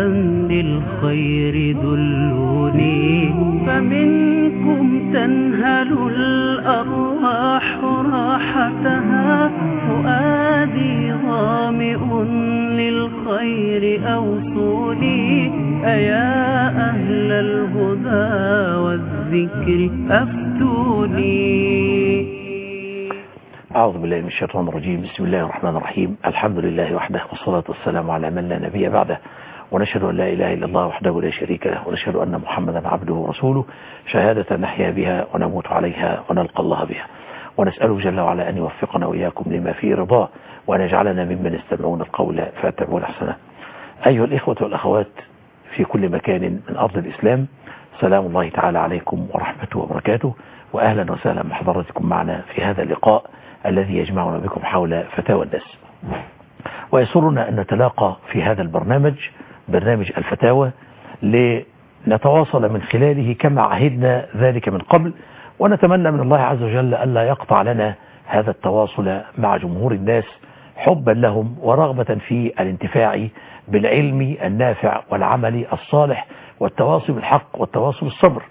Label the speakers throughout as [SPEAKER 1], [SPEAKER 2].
[SPEAKER 1] للخير دلوني فمنكم تنهل الأرواح راحتها فؤادي ظامئ للخير أوصوني أيا أهل الهدى والذكر أفتوني
[SPEAKER 2] أعوذ بالله من الشيطان الرجيم بسم الله الرحمن الرحيم الحمد لله وحده والصلاة والسلام على من لا نبي بعده ونشهد أن لا إله إلا الله وحده لا شريك له ونشهد أن محمدا عبده ورسوله شهادة نحيا بها ونموت عليها ونلقى الله بها ونسأله جل وعلا أن يوفقنا وإياكم لما فيه رضاه وأن يجعلنا ممن يستمعون القول فيتبعون أحسنه أيها الإخوة والأخوات في كل مكان من أرض الإسلام سلام الله تعالى عليكم ورحمته وبركاته وأهلا وسهلا بحضراتكم معنا في هذا اللقاء الذي يجمعنا بكم حول فتاوى الناس ويسرنا أن نتلاقى في هذا البرنامج برنامج الفتاوى لنتواصل من خلاله كما عهدنا ذلك من قبل ونتمنى من الله عز وجل ألا يقطع لنا هذا التواصل مع جمهور الناس حبا لهم ورغبة في الانتفاع بالعلم النافع والعمل الصالح والتواصي بالحق والتواصي بالصبر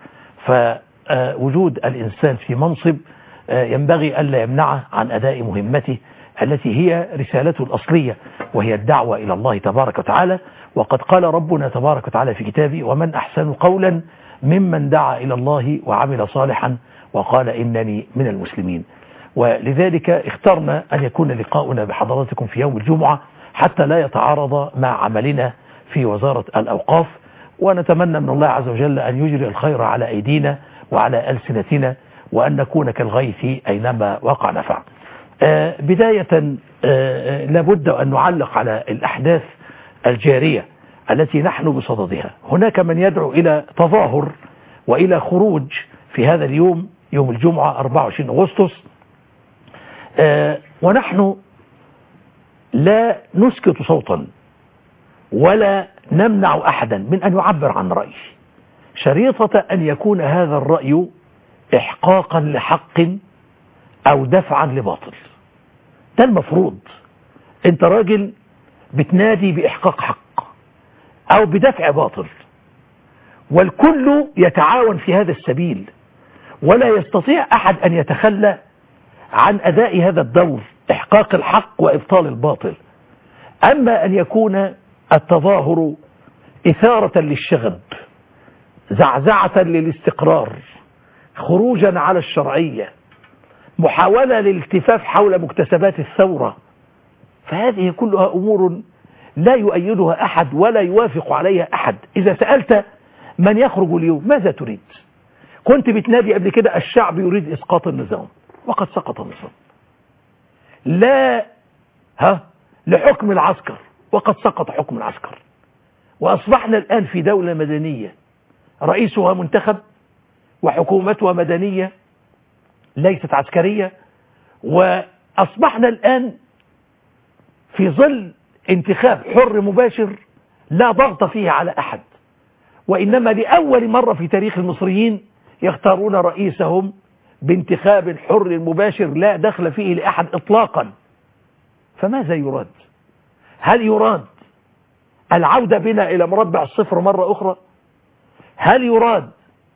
[SPEAKER 2] فوجود الإنسان في منصب ينبغي ألا يمنعه عن أداء مهمته التي هي رسالته الأصلية وهي الدعوة إلى الله تبارك وتعالى وقد قال ربنا تبارك وتعالى في كتابه ومن أحسن قولا ممن دعا إلى الله وعمل صالحا وقال إنني من المسلمين ولذلك اخترنا أن يكون لقاؤنا بحضراتكم في يوم الجمعة حتى لا يتعارض مع عملنا في وزارة الأوقاف ونتمنى من الله عز وجل أن يجري الخير على أيدينا وعلى ألسنتنا وأن نكون كالغيث أينما وقع نفع آه بداية آه لابد أن نعلق على الأحداث الجارية التي نحن بصددها هناك من يدعو إلى تظاهر وإلى خروج في هذا اليوم يوم الجمعة 24 أغسطس آه ونحن لا نسكت صوتا ولا نمنع أحدا من أن يعبر عن رأيه شريطة أن يكون هذا الرأي إحقاقا لحق أو دفعا لباطل ده المفروض انت راجل بتنادي بإحقاق حق أو بدفع باطل والكل يتعاون في هذا السبيل ولا يستطيع أحد أن يتخلى عن أداء هذا الدور إحقاق الحق وإبطال الباطل أما أن يكون التظاهر إثارة للشغب زعزعة للاستقرار خروجا على الشرعية محاولة للالتفاف حول مكتسبات الثورة فهذه كلها أمور لا يؤيدها أحد ولا يوافق عليها أحد إذا سألت من يخرج اليوم ماذا تريد كنت بتنادي قبل كده الشعب يريد إسقاط النظام وقد سقط النظام لا ها لحكم العسكر وقد سقط حكم العسكر وأصبحنا الآن في دولة مدنية رئيسها منتخب وحكومتها مدنية ليست عسكرية وأصبحنا الآن في ظل انتخاب حر مباشر لا ضغط فيه على أحد وإنما لأول مرة في تاريخ المصريين يختارون رئيسهم بانتخاب حر مباشر لا دخل فيه لأحد إطلاقا فماذا يراد هل يراد العودة بنا إلى مربع الصفر مرة أخرى هل يراد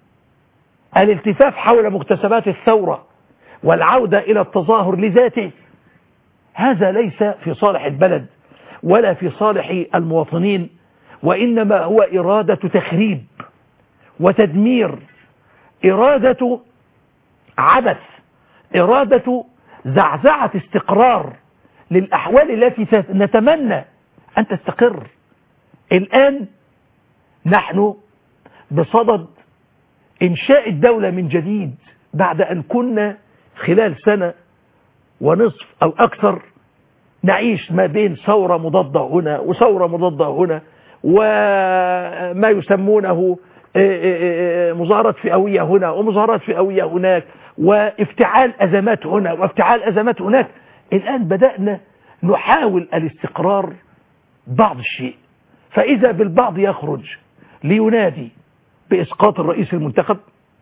[SPEAKER 2] الالتفاف حول مكتسبات الثورة والعودة إلى التظاهر لذاته هذا ليس في صالح البلد ولا في صالح المواطنين وإنما هو إرادة تخريب وتدمير إرادة عبث إرادة زعزعة استقرار للأحوال التي نتمنى أن تستقر الآن نحن بصدد إنشاء الدولة من جديد بعد أن كنا خلال سنة ونصف أو أكثر نعيش ما بين ثورة مضادة هنا وثورة مضادة هنا وما يسمونه مظاهرات فئوية هنا ومظاهرات فئوية هناك وافتعال أزمات هنا وافتعال أزمات هناك الآن بدأنا نحاول الاستقرار بعض الشيء فإذا بالبعض يخرج لينادي بإسقاط الرئيس المنتخب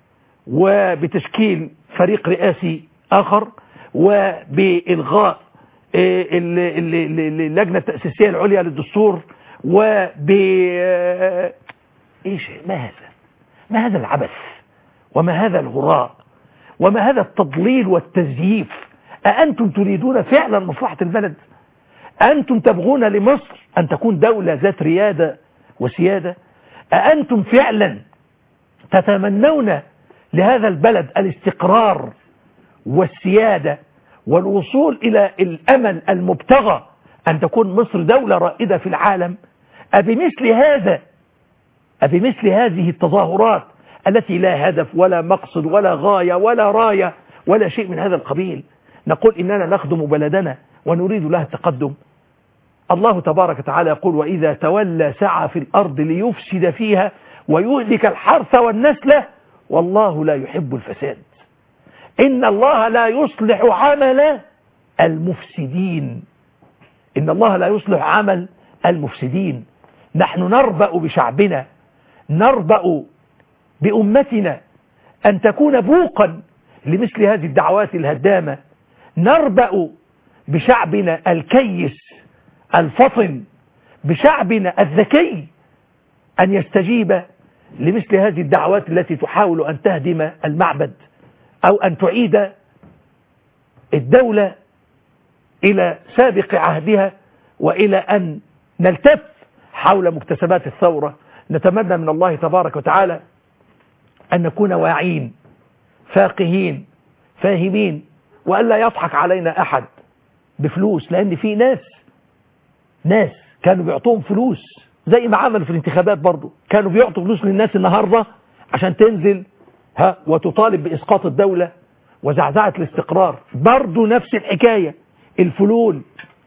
[SPEAKER 2] وبتشكيل فريق رئاسي آخر وبإلغاء اللجنة التأسيسية العليا للدستور وب ايش ما هذا ما هذا العبث وما هذا الهراء وما هذا التضليل والتزييف أأنتم تريدون فعلا مصلحة البلد أنتم تبغون لمصر أن تكون دولة ذات ريادة وسيادة أأنتم فعلا تتمنون لهذا البلد الاستقرار والسيادة والوصول إلى الأمل المبتغى أن تكون مصر دولة رائدة في العالم أبمثل هذا أبمثل هذه التظاهرات التي لا هدف ولا مقصد ولا غاية ولا راية ولا شيء من هذا القبيل نقول إننا نخدم بلدنا ونريد لها التقدم الله تبارك وتعالى يقول وإذا تولى سعى في الأرض ليفسد فيها ويهلك الحرث والنسل والله لا يحب الفساد إن الله لا يصلح عمل المفسدين إن الله لا يصلح عمل المفسدين نحن نربأ بشعبنا نربأ بأمتنا أن تكون بوقا لمثل هذه الدعوات الهدامة نربأ بشعبنا الكيس الفطن بشعبنا الذكي أن يستجيب لمثل هذه الدعوات التي تحاول أن تهدم المعبد أو أن تعيد الدولة إلى سابق عهدها وإلى أن نلتف حول مكتسبات الثورة نتمنى من الله تبارك وتعالى أن نكون واعين فاقهين فاهمين وألا يضحك علينا أحد بفلوس لأن في ناس ناس كانوا بيعطوهم فلوس زي ما عملوا في الانتخابات برضو كانوا بيعطوا فلوس للناس النهاردة عشان تنزل ها وتطالب بإسقاط الدولة وزعزعة الاستقرار برضو نفس الحكاية الفلول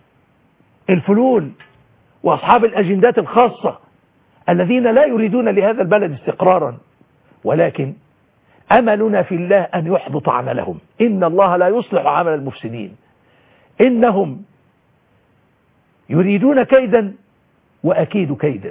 [SPEAKER 2] الفلول وأصحاب الأجندات الخاصة الذين لا يريدون لهذا البلد استقرارا ولكن أملنا في الله أن يحبط عملهم إن الله لا يصلح عمل المفسدين إنهم يريدون كيدا وأكيد كيدا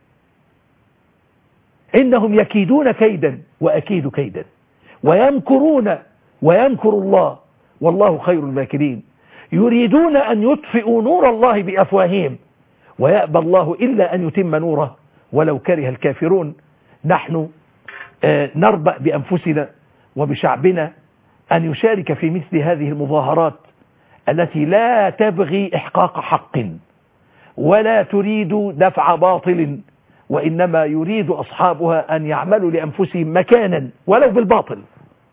[SPEAKER 2] إنهم يكيدون كيدا وأكيد كيدا ويمكرون ويمكر الله والله خير الماكرين يريدون أن يطفئوا نور الله بأفواههم ويأبى الله إلا أن يتم نوره ولو كره الكافرون نحن نربأ بأنفسنا وبشعبنا أن يشارك في مثل هذه المظاهرات التي لا تبغي إحقاق حق ولا تريد دفع باطل وإنما يريد أصحابها أن يعملوا لأنفسهم مكانا ولو بالباطل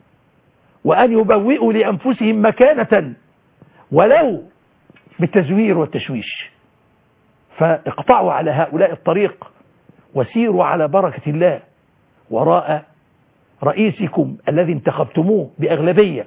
[SPEAKER 2] وأن يبوئوا لأنفسهم مكانة ولو بالتزوير والتشويش فاقطعوا على هؤلاء الطريق وسيروا على بركة الله وراء رئيسكم الذي انتخبتموه بأغلبية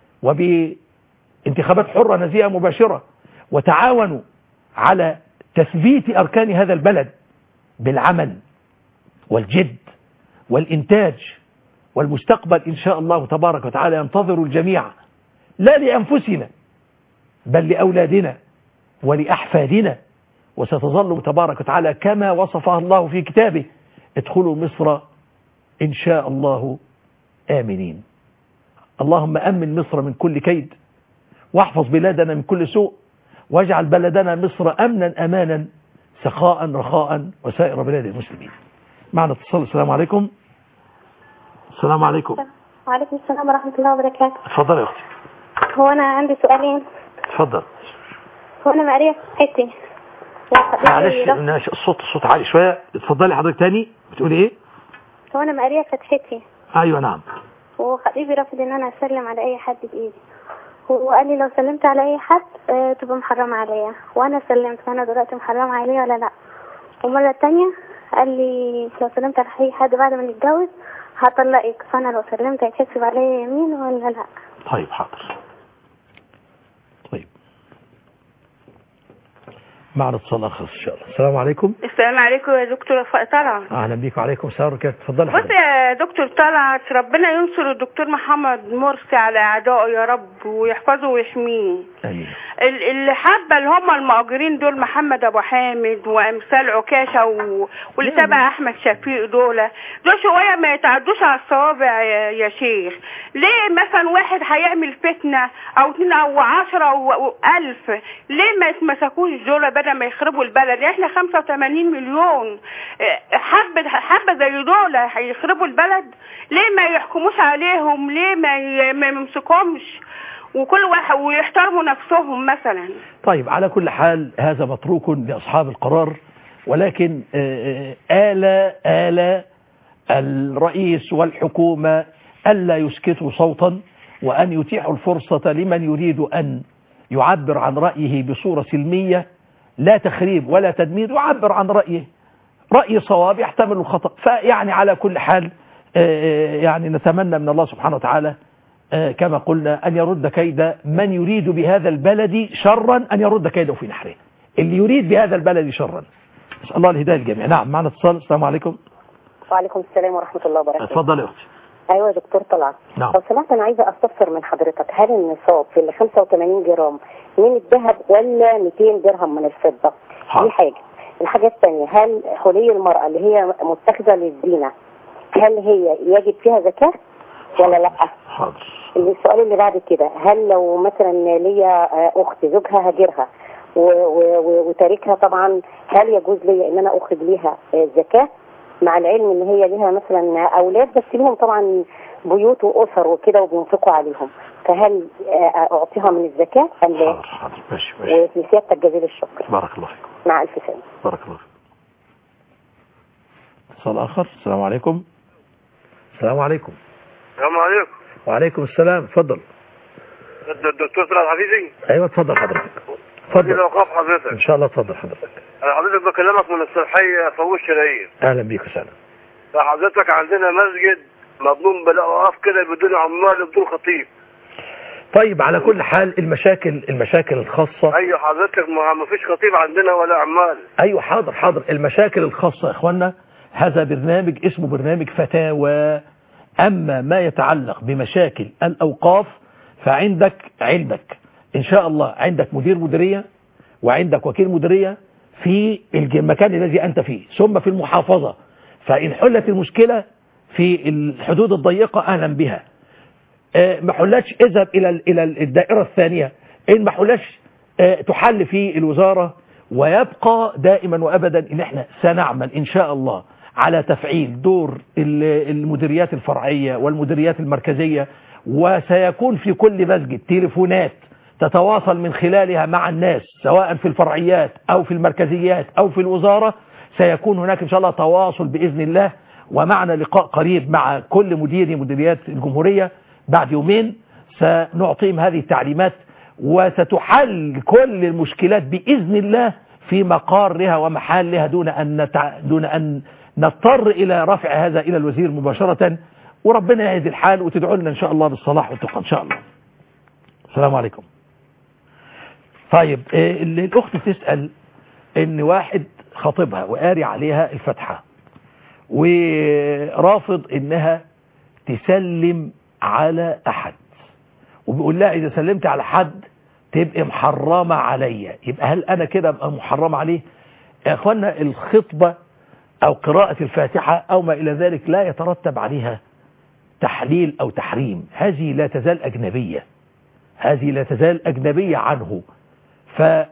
[SPEAKER 2] وبانتخابات حرة نزيهة مباشرة وتعاونوا على تثبيت أركان هذا البلد بالعمل والجد والإنتاج والمستقبل إن شاء الله تبارك وتعالى ينتظر الجميع لا لأنفسنا بل لأولادنا ولأحفادنا وستظل تبارك وتعالى كما وصفها الله في كتابه ادخلوا مصر إن شاء الله آمنين اللهم أمن مصر من كل كيد واحفظ بلادنا من كل سوء واجعل بلدنا مصر أمنا أمانا سخاء رخاء وسائر بلاد المسلمين معنا اتصال السلام عليكم السلام عليكم
[SPEAKER 3] وعليكم السلام ورحمة الله وبركاته
[SPEAKER 2] اتفضل يا أختي
[SPEAKER 3] هو أنا عندي سؤالين
[SPEAKER 2] اتفضل
[SPEAKER 3] هو أنا مقرية في صحتي
[SPEAKER 2] معلش معلش الصوت الصوت عالي شوية اتفضلي حضرتك تاني بتقولي ايه
[SPEAKER 3] هو أنا مقرية فتحتي
[SPEAKER 2] ايوه نعم
[SPEAKER 3] وخطيبي رافض إن أنا أسلم على أي حد بإيدي هو قال لي لو سلمت على أي حد آه، تبقى محرمة عليا وأنا سلمت فأنا دلوقتي محرمة عليا ولا لأ والمرة التانية قال لي لو سلمت على أي حد بعد ما نتجوز هطلقك فأنا لو سلمت هيتحسب عليا يمين ولا لأ
[SPEAKER 2] طيب حاضر طيب معنا اتصال اخر ان شاء الله السلام عليكم
[SPEAKER 4] السلام عليكم يا دكتور وفاء طلعت
[SPEAKER 2] اهلا بيك وعليكم السلام ورحمه الله اتفضلي
[SPEAKER 4] بص
[SPEAKER 2] حضرتك
[SPEAKER 4] يا دكتور طلعت ربنا ينصر الدكتور محمد مرسي على اعدائه يا رب ويحفظه ويحميه
[SPEAKER 2] امين
[SPEAKER 4] ال- اللي حابه اللي هم المؤجرين دول محمد ابو حامد وامثال عكاشه و... واللي
[SPEAKER 2] ليه؟
[SPEAKER 4] تبع احمد شفيق دول دول شويه ما يتعدوش على الصوابع يا, يا شيخ ليه مثلا واحد هيعمل فتنه او اتنين او عشرة او أو الف ليه ما يتمسكوش دول بدل ما يخربوا البلد احنا 85 مليون اه، حبه حبه زي دول هيخربوا البلد ليه ما يحكموش عليهم ليه ما ي- ما يمسكهمش وكل واحد ويحترموا نفسهم مثلا
[SPEAKER 2] طيب على كل حال هذا متروك لأصحاب القرار ولكن آه، آه، آل آل الرئيس والحكومة ألا يسكتوا صوتا وأن يتيحوا الفرصة لمن يريد أن يعبر عن رأيه بصورة سلمية لا تخريب ولا تدمير يعبر عن رأيه رأي صواب يحتمل الخطأ فيعني على كل حال آه، يعني نتمنى من الله سبحانه وتعالى آه، كما قلنا أن يرد كيد من يريد بهذا البلد شرا أن يرد كيده في نحره اللي يريد بهذا البلد شرا نسأل الله الهداية الجميع نعم معنا اتصال السلام عليكم
[SPEAKER 5] وعليكم السلام ورحمة الله وبركاته
[SPEAKER 2] اتفضل يا أختي
[SPEAKER 5] أيوة يا دكتور طلعت
[SPEAKER 2] نعم.
[SPEAKER 5] لو سمحت أنا عايزة أستفسر من حضرتك هل النصاب في ال 85 جرام من الذهب ولا 200 درهم من الفضة؟
[SPEAKER 2] حاضر.
[SPEAKER 5] دي حاجة الحاجة الثانية هل حلي المرأة اللي هي متخذة للزينة هل هي يجب فيها زكاة ولا لا؟
[SPEAKER 2] حاضر
[SPEAKER 5] السؤال اللي بعد كده هل لو مثلا ليا آه، أخت زوجها هاجرها و- و- و- وتاركها طبعا هل يجوز لي ان انا اخرج ليها آه، زكاة مع العلم ان هي ليها مثلا اولاد بس ليهم طبعا بيوت واسر وكده وبينفقوا عليهم فهل آه، اعطيها من الزكاة ام لا
[SPEAKER 2] حاضر حاضر ماشي ماشي
[SPEAKER 5] ولسيادتك جزيل الشكر
[SPEAKER 2] بارك الله فيكم
[SPEAKER 5] مع الف سلامة
[SPEAKER 2] بارك الله فيكم اتصال آخر السلام عليكم السلام عليكم
[SPEAKER 6] السلام عليكم
[SPEAKER 2] وعليكم السلام اتفضل
[SPEAKER 6] الدكتور طلعت حفيظي
[SPEAKER 2] ايوه اتفضل حضرتك
[SPEAKER 6] خذي
[SPEAKER 2] اتفضل
[SPEAKER 6] الاوقاف حضرتك
[SPEAKER 2] ان شاء الله اتفضل حضرتك
[SPEAKER 6] انا حضرتك بكلمك من الصالحيه فوز شرايين
[SPEAKER 2] اهلا بيك وسهلا
[SPEAKER 6] فحضرتك عندنا مسجد مضمون بالاوقاف كده بدون عمال بدون خطيب
[SPEAKER 2] طيب على كل حال المشاكل المشاكل الخاصة
[SPEAKER 6] ايوه حضرتك ما ما فيش خطيب عندنا ولا عمال
[SPEAKER 2] ايوه حاضر حاضر المشاكل الخاصة يا اخوانا هذا برنامج اسمه برنامج فتاوى اما ما يتعلق بمشاكل الاوقاف فعندك عندك ان شاء الله عندك مدير مديرية وعندك وكيل مديرية في الج- المكان الذي انت فيه ثم في المحافظة فان حلت المشكلة في الحدود الضيقة اهلا بها آه، ما حلتش اذهب الى ال- الى الدائره الثانيه ان ما حلتش آه، تحل في الوزاره ويبقى دائما وابدا ان احنا سنعمل ان شاء الله على تفعيل دور ال- المديريات الفرعيه والمديريات المركزيه وسيكون في كل مسجد تليفونات تتواصل من خلالها مع الناس سواء في الفرعيات او في المركزيات او في الوزاره سيكون هناك ان شاء الله تواصل باذن الله ومعنا لقاء قريب مع كل مديري مديريات الجمهوريه بعد يومين سنعطيهم هذه التعليمات وستحل كل المشكلات بإذن الله في مقارها ومحلها دون أن, نتع... دون أن نضطر إلى رفع هذا إلى الوزير مباشرة وربنا يهدي الحال وتدعو لنا إن شاء الله بالصلاح والتقى إن شاء الله السلام عليكم طيب آه، اللي الأخت تسأل إن واحد خطيبها وقاري عليها الفتحة ورافض إنها تسلم على أحد وبيقول لها إذا سلمت على حد تبقى محرمة عليا يبقى هل أنا كده أبقى محرمة عليه يا أخوانا الخطبة أو قراءة الفاتحة أو ما إلى ذلك لا يترتب عليها تحليل أو تحريم هذه لا تزال أجنبية هذه لا تزال أجنبية عنه فمسألة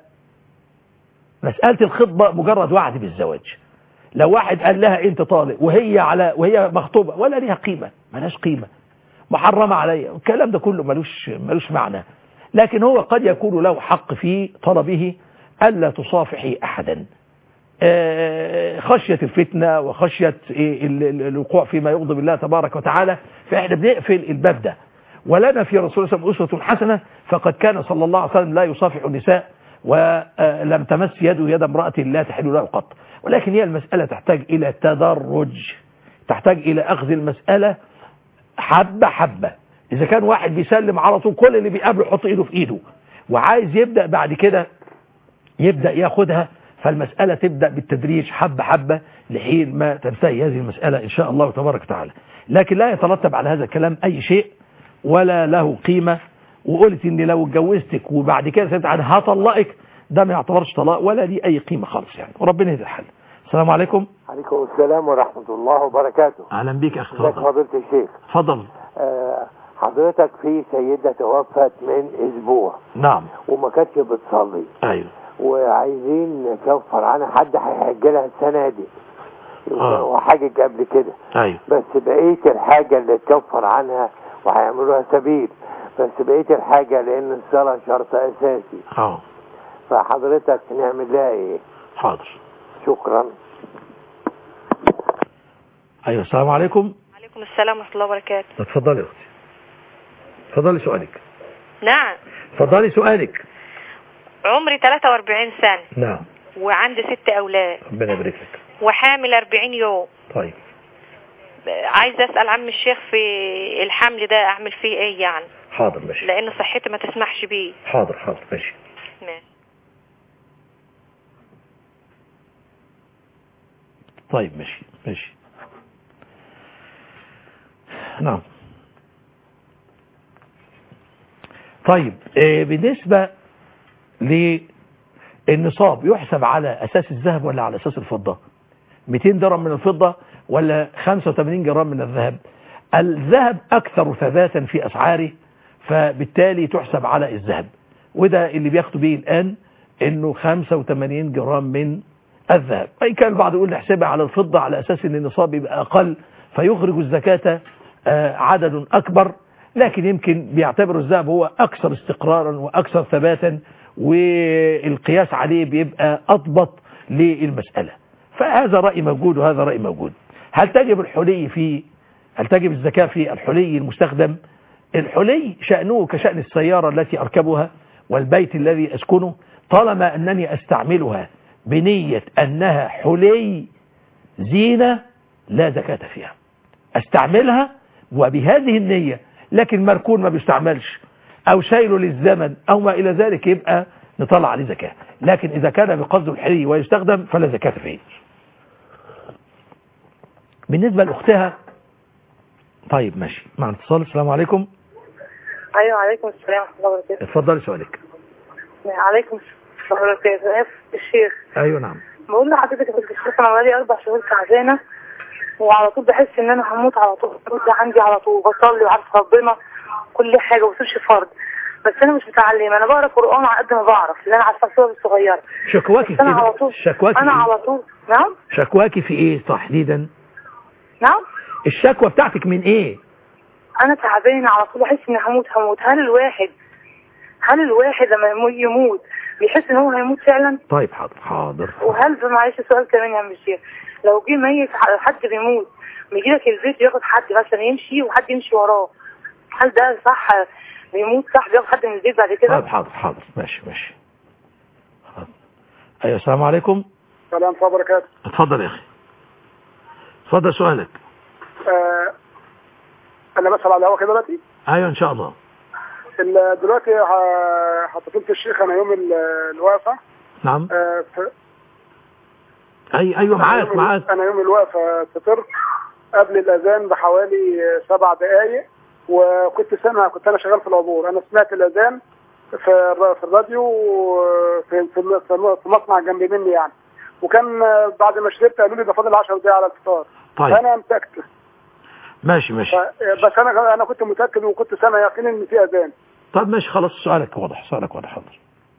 [SPEAKER 2] الخطبة مجرد وعد بالزواج لو واحد قال لها انت طالق وهي على وهي مخطوبة ولا ليها قيمة ملهاش قيمة محرمة عليا الكلام ده كله ملوش ملوش معنى لكن هو قد يكون له حق في طلبه ألا تصافحي أحدا آه، خشية الفتنة وخشية إيه ال- ال- الوقوع فيما يغضب الله تبارك وتعالى فإحنا بنقفل الباب ده ولنا في رسول الله صلى الله عليه وسلم أسوة حسنة فقد كان صلى الله عليه وسلم لا يصافح النساء ولم تمس يده يد امرأة لا تحل له قط ولكن هي المسألة تحتاج إلى تدرج تحتاج إلى أخذ المسألة حبة حبة إذا كان واحد بيسلم على طول كل اللي بيقابله يحط إيده في إيده وعايز يبدأ بعد كده يبدأ ياخدها فالمسألة تبدأ بالتدريج حبة حبة لحين ما تنتهي هذه المسألة إن شاء الله تبارك وتعالى لكن لا يترتب على هذا الكلام أي شيء ولا له قيمة وقلت ان لو اتجوزتك وبعد كده سألت عن هطلقك ده ما يعتبرش طلاق ولا ليه اي قيمه خالص يعني وربنا يهدي الحل السلام عليكم
[SPEAKER 7] عليكم السلام ورحمة الله وبركاته
[SPEAKER 2] اهلا بيك يا اخي
[SPEAKER 7] ازيك
[SPEAKER 2] اتفضل
[SPEAKER 7] فضيلة الشيخ
[SPEAKER 2] اتفضل
[SPEAKER 7] آه، حضرتك في سيدة توفت من اسبوع
[SPEAKER 2] نعم
[SPEAKER 7] وما كانتش بتصلي
[SPEAKER 2] ايوه
[SPEAKER 7] وعايزين نكفر عنها حد هيحج لها السنة دي
[SPEAKER 2] آه.
[SPEAKER 7] وحاجج قبل كده
[SPEAKER 2] ايوه
[SPEAKER 7] بس بقية الحاجة اللي تكفر عنها وهيعملوها سبيل بس بقية الحاجة لأن الصلاة شرط أساسي
[SPEAKER 2] اه
[SPEAKER 7] فحضرتك نعمل لها إيه؟
[SPEAKER 2] حاضر
[SPEAKER 7] شكرا
[SPEAKER 2] ايوه السلام عليكم
[SPEAKER 8] عليكم السلام ورحمة الله وبركاته
[SPEAKER 2] اتفضلي يا اختي اتفضلي سؤالك
[SPEAKER 8] نعم
[SPEAKER 2] اتفضلي سؤالك
[SPEAKER 8] عمري 43 سنة
[SPEAKER 2] نعم
[SPEAKER 8] وعندي ست أولاد
[SPEAKER 2] ربنا يبارك لك
[SPEAKER 8] وحامل 40 يوم
[SPEAKER 2] طيب
[SPEAKER 8] عايزة أسأل عم الشيخ في الحمل ده أعمل فيه إيه يعني
[SPEAKER 2] حاضر ماشي
[SPEAKER 8] لأن صحتي ما تسمحش بيه
[SPEAKER 2] حاضر حاضر ماشي
[SPEAKER 8] ماشي.
[SPEAKER 2] طيب ماشي ماشي نعم طيب آه، بالنسبة للنصاب يحسب على أساس الذهب ولا على أساس الفضة 200 درهم من الفضة ولا 85 جرام من الذهب الذهب أكثر ثباتا في أسعاره فبالتالي تحسب على الذهب وده اللي بياخدوا به الآن انه 85 جرام من الذهب وإن كان البعض يقول نحسبها على الفضة على أساس ان النصاب يبقى أقل فيخرج الزكاة آه، عدد أكبر لكن يمكن بيعتبروا الذهب هو أكثر استقرارا وأكثر ثباتا والقياس عليه بيبقى أضبط للمسألة فهذا رأي موجود وهذا رأي موجود هل تجب الحلي في هل تجب الزكاة في الحلي المستخدم الحلي شأنه كشأن السيارة التي أركبها والبيت الذي أسكنه طالما أنني أستعملها بنية أنها حلي زينة لا زكاة فيها أستعملها وبهذه النية لكن مركون ما بيستعملش أو شايله للزمن أو ما إلى ذلك يبقى نطلع عليه زكاة لكن إذا كان بقصد الحلي ويستخدم فلا زكاة فيه بالنسبة لأختها طيب ماشي مع اتصال السلام عليكم
[SPEAKER 9] ايوه عليكم السلام ورحمه الله وبركاته
[SPEAKER 2] اتفضلي سؤالك
[SPEAKER 9] عليكم السلام ورحمه الله وبركاته الشيخ
[SPEAKER 2] ايوه نعم
[SPEAKER 9] بقول لحضرتك يا الشيخ انا بقالي اربع شهور تعبانه وعلى طول بحس ان انا هموت على طول الفلوس ده عندي على طول بصلي وعارف ربنا كل حاجه ما بصيرش فرض بس انا مش متعلمه انا بقرا قران على قد ما بعرف اللي انا عارفه الصور الصغيره
[SPEAKER 2] شكواكي
[SPEAKER 9] بس
[SPEAKER 2] في
[SPEAKER 9] انا على
[SPEAKER 2] ايه
[SPEAKER 9] طول
[SPEAKER 2] شكواكي
[SPEAKER 9] انا
[SPEAKER 2] في
[SPEAKER 9] على
[SPEAKER 2] ايه
[SPEAKER 9] طول نعم
[SPEAKER 2] شكواكي في ايه تحديدا
[SPEAKER 9] نعم
[SPEAKER 2] الشكوى بتاعتك من ايه
[SPEAKER 9] انا تعبانه على طول بحس اني هموت هموت هل الواحد هل الواحد لما يمو- يموت بيحس ان هو هيموت فعلا
[SPEAKER 2] طيب حاضر حاضر
[SPEAKER 9] وهل في معلش سؤال كمان يا عم الشيخ لو جه ميت ح- حد بيموت بيجي لك البيت ياخد حد مثلا يمشي وحد يمشي وراه هل ده صح بيموت صح بياخد حد من البيت بعد كده
[SPEAKER 2] طيب حاضر حاضر ماشي ماشي حاضر. ايوه السلام عليكم
[SPEAKER 10] السلام ورحمة الله وبركاته
[SPEAKER 2] اتفضل يا اخي اتفضل سؤالك
[SPEAKER 10] آه أنا بسأل على الهوا كده دلوقتي
[SPEAKER 2] ايوه ان شاء الله
[SPEAKER 10] ال- دلوقتي ه- هتصلت الشيخ أنا يوم ال- الوقفة
[SPEAKER 2] نعم
[SPEAKER 10] آه ف-
[SPEAKER 2] اي ايوه
[SPEAKER 10] أنا
[SPEAKER 2] معاك
[SPEAKER 10] يوم-
[SPEAKER 2] معاك
[SPEAKER 10] أنا يوم الوقفة فطرت قبل الأذان بحوالي آه، سبع دقايق وكنت سامع كنت أنا شغال في العبور أنا سمعت الأذان في الر- في الراديو آه، في في في- في مصنع جنب مني يعني وكان آه، بعد ما شربت قالوا لي ده فاضل 10 دقايق على الفطار
[SPEAKER 2] طيب.
[SPEAKER 10] فأنا امسكت
[SPEAKER 2] ماشي ماشي
[SPEAKER 10] ف- بس انا انا كنت متاكد وكنت سامع يقين ان في اذان
[SPEAKER 2] طيب ماشي خلاص سؤالك واضح سؤالك واضح حاضر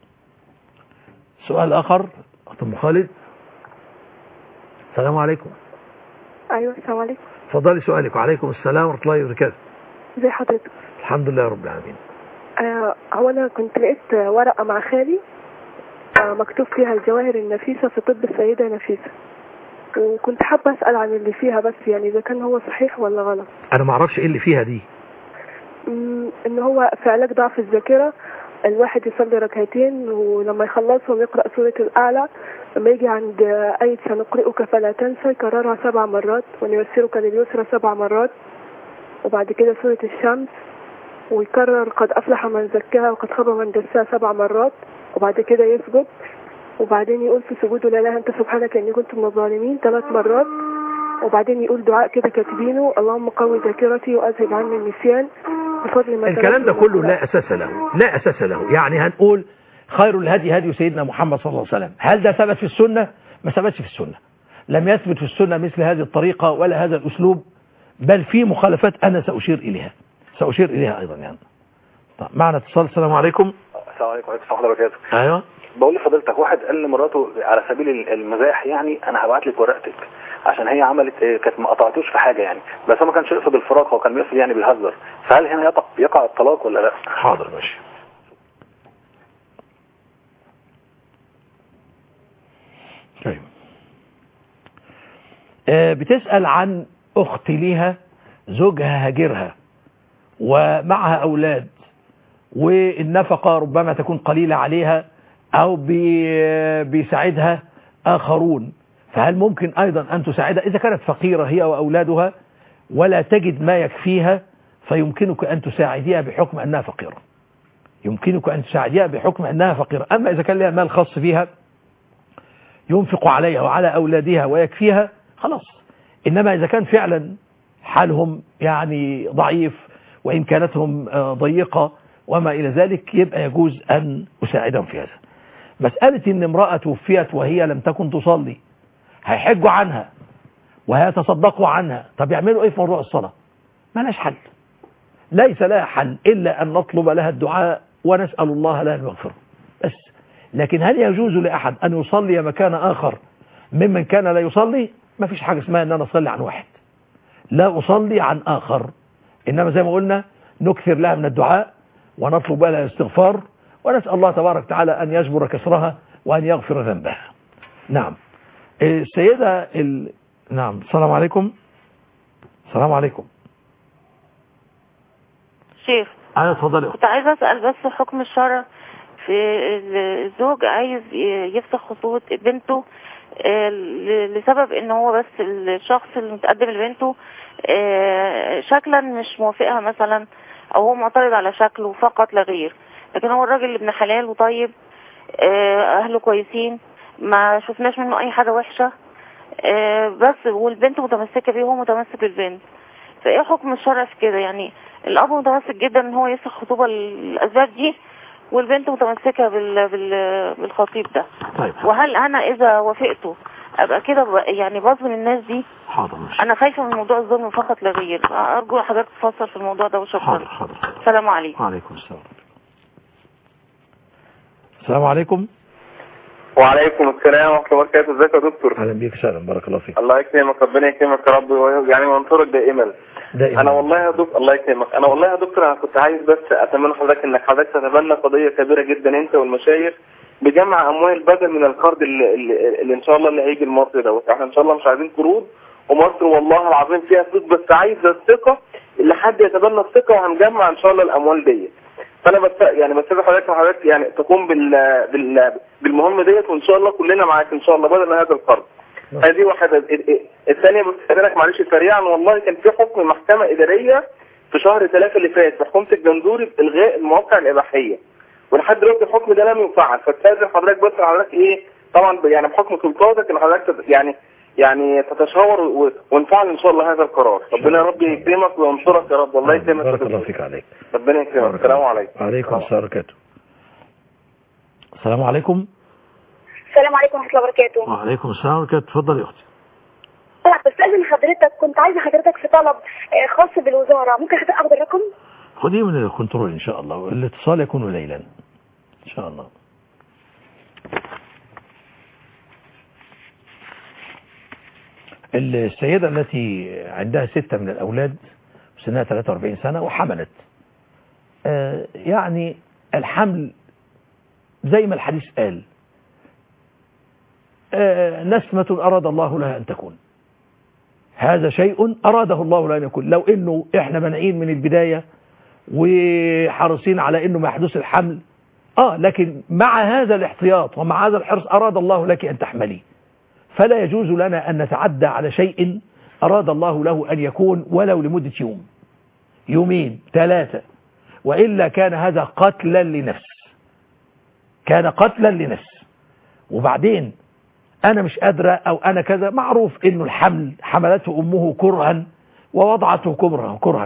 [SPEAKER 2] سؤال اخر اخت ام خالد السلام عليكم
[SPEAKER 11] ايوه السلام عليكم
[SPEAKER 2] اتفضلي سؤالك وعليكم السلام ورحمه الله وبركاته
[SPEAKER 11] ازي حضرتك
[SPEAKER 2] الحمد لله رب العالمين
[SPEAKER 11] آه هو انا كنت لقيت ورقه مع خالي آه مكتوب فيها الجواهر النفيسه في طب السيده نفيسه وكنت حابه اسال عن اللي فيها بس يعني اذا كان هو صحيح ولا غلط
[SPEAKER 2] انا ما اعرفش ايه اللي فيها دي
[SPEAKER 11] مم، ان هو في علاج ضعف الذاكره الواحد يصلي ركعتين ولما يخلصهم يقرا سوره الاعلى لما يجي عند آية سنقرئك فلا تنسى يكررها سبع مرات ونيسرك لليسرى سبع مرات وبعد كده سورة الشمس ويكرر قد أفلح من زكاها وقد خاب من دساها سبع مرات وبعد كده يسجد وبعدين يقول في سجوده لا اله انت سبحانك اني كنت من الظالمين ثلاث مرات وبعدين يقول دعاء كده كاتبينه اللهم قوي ذاكرتي واذهب عني النسيان بفضل ما
[SPEAKER 2] الكلام ده
[SPEAKER 11] تلقى
[SPEAKER 2] كله لا أساس له لا أساس له يعني هنقول خير الهدي هدي سيدنا محمد صلى الله عليه وسلم هل ده ثبت في السنة ما ثبتش في السنة لم يثبت في السنة مثل هذه الطريقة ولا هذا الأسلوب بل في مخالفات أنا سأشير إليها سأشير إليها أيضا يعني طيب معنا اتصال السلام عليكم
[SPEAKER 12] السلام عليكم ورحمه الله وبركاته
[SPEAKER 2] أيوه
[SPEAKER 12] بقول لفضيلتك واحد قال لمراته على سبيل المزاح يعني انا هبعت لك ورقتك عشان هي عملت إيه، كانت ما قطعتوش في حاجه يعني بس هو ما كانش يقصد الفراق هو كان بيقصد يعني بيهزر فهل هنا يقع يقع الطلاق ولا لا؟
[SPEAKER 2] حاضر ماشي طيب آه، بتسأل عن أخت ليها زوجها هاجرها ومعها أولاد والنفقة ربما تكون قليلة عليها أو بي- بيساعدها آخرون فهل ممكن أيضا أن تساعدها إذا كانت فقيرة هي وأولادها ولا تجد ما يكفيها فيمكنك أن تساعديها بحكم أنها فقيرة يمكنك أن تساعديها بحكم أنها فقيرة أما إذا كان لها مال خاص فيها ينفق عليها وعلى أولادها ويكفيها خلاص إنما إذا كان فعلا حالهم يعني ضعيف وإمكاناتهم آه، ضيقة وما إلى ذلك يبقى يجوز أن أساعدهم في هذا مسألة إن امرأة توفيت وهي لم تكن تصلي هيحجوا عنها وهيتصدقوا عنها طب يعملوا إيه في موضوع الصلاة ملاش حل ليس لها حل إلا أن نطلب لها الدعاء ونسأل الله لها المغفرة بس لكن هل يجوز لأحد أن يصلي مكان آخر ممن كان لا يصلي ما فيش حاجة اسمها أن أنا أصلي عن واحد لا أصلي عن آخر إنما زي ما قلنا نكثر لها من الدعاء ونطلب لها الاستغفار ونسأل الله تبارك وتعالى أن يجبر كسرها وأن يغفر ذنبها نعم السيدة ال... نعم السلام عليكم السلام عليكم
[SPEAKER 13] شيخ
[SPEAKER 2] أنا اتفضلي
[SPEAKER 13] كنت عايزة أسأل بس حكم الشرع في الزوج عايز يفسخ خطوبة بنته آه، ل- لسبب ان هو بس الشخص اللي متقدم لبنته آه، شكلا مش موافقها مثلا او هو معترض على شكله فقط لا غير لكن هو الراجل ابن حلال وطيب آه، اهله كويسين ما شفناش منه اي حاجة وحشة آه، بس والبنت متمسكة بيه وهو متمسك بالبنت فايه حكم الشرع في كده يعني الاب متمسك جدا ان هو يفسخ خطوبة للاسباب دي والبنت متمسكة بال... بال... بالخطيب ده
[SPEAKER 2] طيب
[SPEAKER 13] وهل انا اذا وافقته ابقى كده ب... يعني بظلم الناس دي
[SPEAKER 2] حاضر ماشي
[SPEAKER 13] انا خايفة من موضوع الظلم فقط لا غير ارجو حضرتك تفصل في الموضوع ده وشكرا
[SPEAKER 2] حاضر حاضر
[SPEAKER 13] السلام عليكم
[SPEAKER 2] وعليكم السلام السلام عليكم
[SPEAKER 14] وعليكم السلام ورحمة الله وبركاته ازيك يا دكتور
[SPEAKER 2] اهلا بيك سهلا بارك الله فيك
[SPEAKER 14] الله يكرمك ربنا يكرمك يا رب يعني وينصرك دائما
[SPEAKER 2] دائما
[SPEAKER 14] انا والله يا دكتور الله يكرمك انا والله يا دكتور انا كنت عايز بس اتمنى حضرتك انك حضرتك تتبنى قضيه كبيره جدا انت والمشايخ بجمع اموال بدل من القرض اللي, اللي, اللي ان شاء الله اللي هيجي لمصر دوت احنا ان شاء الله مش عايزين قروض ومصر والله العظيم فيها فلوس بس عايزه الثقه اللي حد يتبنى الثقه وهنجمع ان شاء الله الاموال ديت فانا بس يعني بستاذن حضرتك حضرتك يعني تقوم بال بال بالمهمه ديت وان شاء الله كلنا معاك ان شاء الله بدل من هذا القرض هذه واحدة الثانية بستاذنك معلش سريعا والله كان في حكم محكمة إدارية في شهر ثلاثة اللي فات في حكومة الجندوري بإلغاء المواقع الإباحية ولحد دلوقتي الحكم ده لم يفعل فاستاذن حضرتك بس حضرتك إيه طبعا يعني بحكم سلطاتك إن حضرتك تت- يعني يعني تتشاور و- ونفعل إن شاء الله هذا القرار ربنا يا رب يكرمك وينصرك يا رب والله يكرمك يا
[SPEAKER 2] بارك الله
[SPEAKER 14] دكتور.
[SPEAKER 2] فيك عليك
[SPEAKER 14] ربنا يكرمك السلام عليكم
[SPEAKER 2] وعليكم السلام وبركاته السلام عليكم
[SPEAKER 15] السلام عليكم ورحمة الله وبركاته
[SPEAKER 2] وعليكم السلام وبركاته اتفضل يا اختي
[SPEAKER 15] لا بستأذن حضرتك كنت عايزة حضرتك في طلب آه، خاص بالوزارة ممكن حضرتك أخد الرقم
[SPEAKER 2] خديه من الكنترول ان شاء الله الاتصال يكون ليلا ان شاء الله السيدة التي عندها ستة من الأولاد سنها 43 سنة وحملت آه، يعني الحمل زي ما الحديث قال آه، نسمة أراد الله لها أن تكون هذا شيء أراده الله لها أن يكون لو إنه إحنا منعين من البداية وحريصين على إنه ما يحدث الحمل آه لكن مع هذا الاحتياط ومع هذا الحرص أراد الله لك أن تحملي فلا يجوز لنا أن نتعدى على شيء أراد الله له أن يكون ولو لمدة يوم يومين ثلاثة وإلا كان هذا قتلا لنفس كان قتلا لنفس وبعدين أنا مش قادرة أو أنا كذا معروف إنه الحمل حملته أمه كرها ووضعته كرها كرها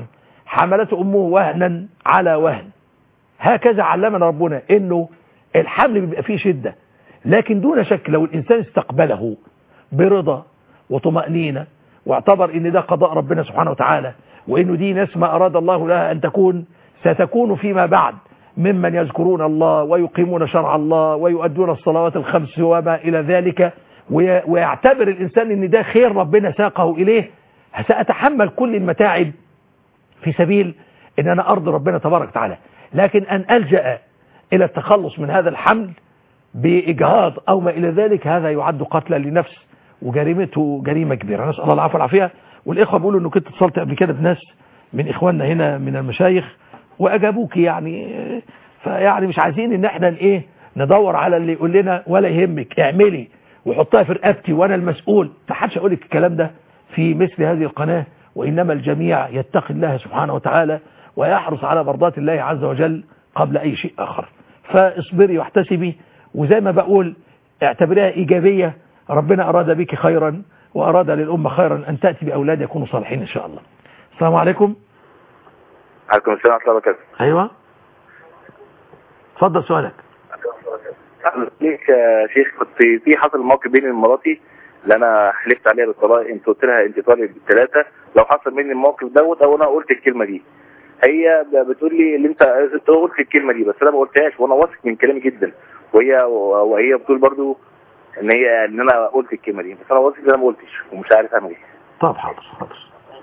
[SPEAKER 2] حملته أمه وهنا على وهن هكذا علمنا ربنا انه الحمل بيبقى فيه شدة لكن دون شك لو الانسان استقبله برضا وطمأنينة واعتبر ان ده قضاء ربنا سبحانه وتعالى وانه دي ناس ما اراد الله لها ان تكون ستكون فيما بعد ممن يذكرون الله ويقيمون شرع الله ويؤدون الصلوات الخمس وما الى ذلك وي- ويعتبر الانسان ان ده خير ربنا ساقه اليه ساتحمل كل المتاعب في سبيل ان انا ارضي ربنا تبارك وتعالى لكن ان الجا الى التخلص من هذا الحمل باجهاض او ما الى ذلك هذا يعد قتلا لنفس وجريمته جريمه كبيره نسال الله العفو والعافيه والاخوه بيقولوا انه كنت اتصلت قبل كده بناس من اخواننا هنا من المشايخ واجابوك يعني فيعني مش عايزين ان احنا ايه ندور على اللي يقول لنا ولا يهمك اعملي وحطها في رقبتي وانا المسؤول ما حدش يقول لك الكلام ده في مثل هذه القناه وانما الجميع يتقي الله سبحانه وتعالى ويحرص على مرضات الله عز وجل قبل اي شيء اخر فاصبري واحتسبي وزي ما بقول اعتبريها ايجابيه ربنا اراد بك خيرا واراد للامه خيرا ان تاتي باولاد يكونوا صالحين ان شاء الله السلام عليكم
[SPEAKER 16] عليكم السلام ورحمة الله وبركاته
[SPEAKER 2] ايوه اتفضل سؤالك
[SPEAKER 16] ليك يا شيخ كنت في حصل موقف بيني وبين مراتي اللي انا حلفت عليها بالطلاق انت قلت لها انت طالب بالثلاثه لو حصل مني الموقف دوت او انا قلت الكلمه دي هي ب- بتقول لي اللي انت انت قلت الكلمه دي بس انا ما قلتهاش وانا واثق من كلامي جدا وهي وهي بتقول برضو ان هي ان انا قلت الكلمه دي بس انا واثق ان انا ما قلتش ومش عارف اعمل ايه
[SPEAKER 2] طب حاضر حاضر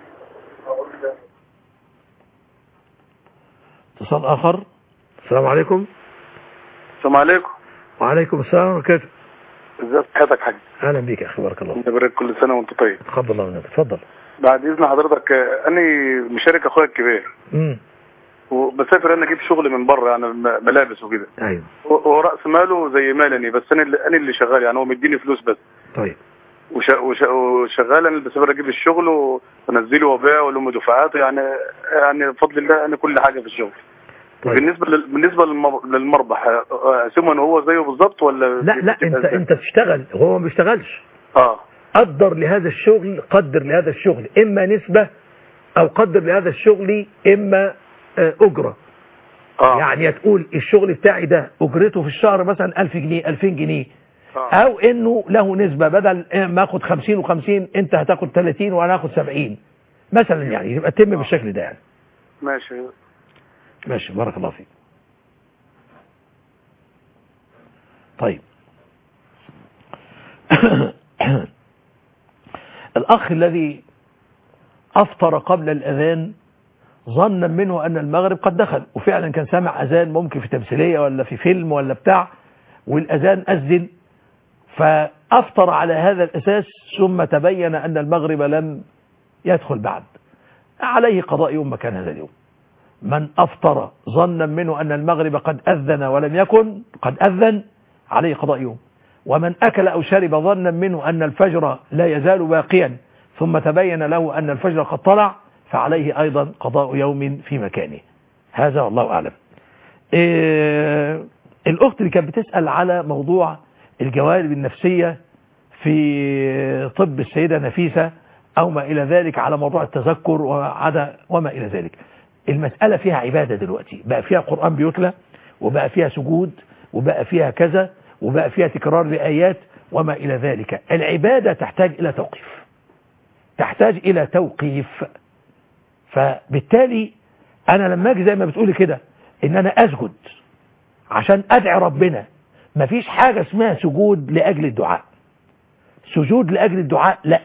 [SPEAKER 2] اتصال اخر السلام عليكم
[SPEAKER 17] السلام عليكم
[SPEAKER 2] وعليكم السلام ورحمه الله
[SPEAKER 17] ازي صحتك يا حاج
[SPEAKER 2] اهلا بيك يا اخي بارك الله
[SPEAKER 17] الله يبارك كل سنه وانت طيب
[SPEAKER 2] تقبل الله منك اتفضل
[SPEAKER 17] بعد اذن حضرتك آه، انا مشارك اخويا الكبير
[SPEAKER 2] امم
[SPEAKER 17] وبسافر انا اجيب شغل من بره يعني م- ملابس وكده
[SPEAKER 2] ايوه
[SPEAKER 17] و- وراس ماله زي مالني بس انا اللي انا اللي شغال يعني هو مديني فلوس بس
[SPEAKER 2] طيب
[SPEAKER 17] وش- وش- وشغال انا اللي بسافر اجيب الشغل و- وانزله وابيعه ولهم دفعاته يعني يعني بفضل الله انا كل حاجه في الشغل
[SPEAKER 2] طيب.
[SPEAKER 17] بالنسبه لل... بالنسبه للمر... للمربح آه، اقسمه ان هو زيه بالظبط ولا
[SPEAKER 2] لا لا انت انت بتشتغل هو ما بيشتغلش
[SPEAKER 17] اه
[SPEAKER 2] قدر لهذا الشغل قدر لهذا الشغل اما نسبة او قدر لهذا الشغل اما آه، اجرة
[SPEAKER 17] آه.
[SPEAKER 2] يعني يا تقول الشغل بتاعي ده اجرته في الشهر مثلا 1000 جنيه 2000 جنيه او انه له نسبة بدل ما اخد 50 و50 انت هتاخد 30 وانا هاخد 70 مثلا يعني يبقى تم بالشكل ده يعني
[SPEAKER 17] ماشي
[SPEAKER 2] ماشي بارك الله فيك طيب الأخ الذي أفطر قبل الأذان ظنا منه أن المغرب قد دخل وفعلا كان سامع أذان ممكن في تمثيلية ولا في فيلم ولا بتاع والأذان أذن فأفطر على هذا الأساس ثم تبين أن المغرب لم يدخل بعد عليه قضاء يوم مكان هذا اليوم من أفطر ظنا منه أن المغرب قد أذن ولم يكن قد أذن عليه قضاء يوم ومن أكل أو شرب ظنا منه أن الفجر لا يزال باقيا ثم تبين له أن الفجر قد طلع فعليه أيضا قضاء يوم في مكانه هذا والله أعلم إيه الأخت اللي كانت بتسأل على موضوع الجوانب النفسية في طب السيدة نفيسة أو ما إلى ذلك على موضوع التذكر وعدا وما إلى ذلك المسألة فيها عبادة دلوقتي بقى فيها قرآن بيتلى وبقى فيها سجود وبقى فيها كذا وبقى فيها تكرار لآيات وما إلى ذلك العبادة تحتاج إلى توقيف تحتاج إلى توقيف فبالتالي أنا لما أجي زي ما بتقولي كده إن أنا أسجد عشان أدعي ربنا مفيش حاجة اسمها سجود لأجل الدعاء سجود لأجل الدعاء لا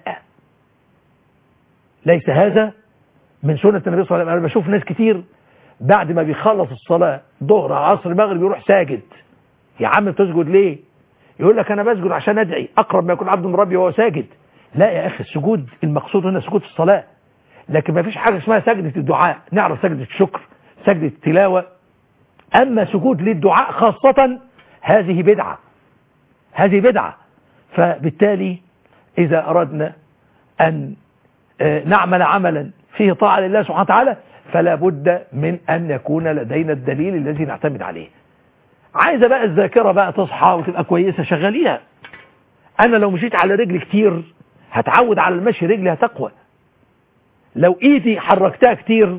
[SPEAKER 2] ليس هذا من سنة النبي صلى الله عليه وسلم أنا بشوف ناس كتير بعد ما بيخلص الصلاة ظهر عصر مغرب يروح ساجد يا عم تسجد ليه يقول لك أنا بسجد عشان أدعي أقرب ما يكون عبد من ربي وهو ساجد لا يا أخي السجود المقصود هنا سجود الصلاة لكن ما فيش حاجة اسمها سجدة الدعاء نعرف سجدة الشكر سجدة التلاوة أما سجود للدعاء خاصة هذه بدعة هذه بدعة فبالتالي إذا أردنا أن نعمل عملا فيه طاعة لله سبحانه وتعالى فلا بد من أن يكون لدينا الدليل الذي نعتمد عليه عايزة بقى الذاكرة بقى تصحى وتبقى كويسة شغاليها أنا لو مشيت على رجل كتير هتعود على المشي رجلي هتقوى لو ايدي حركتها كتير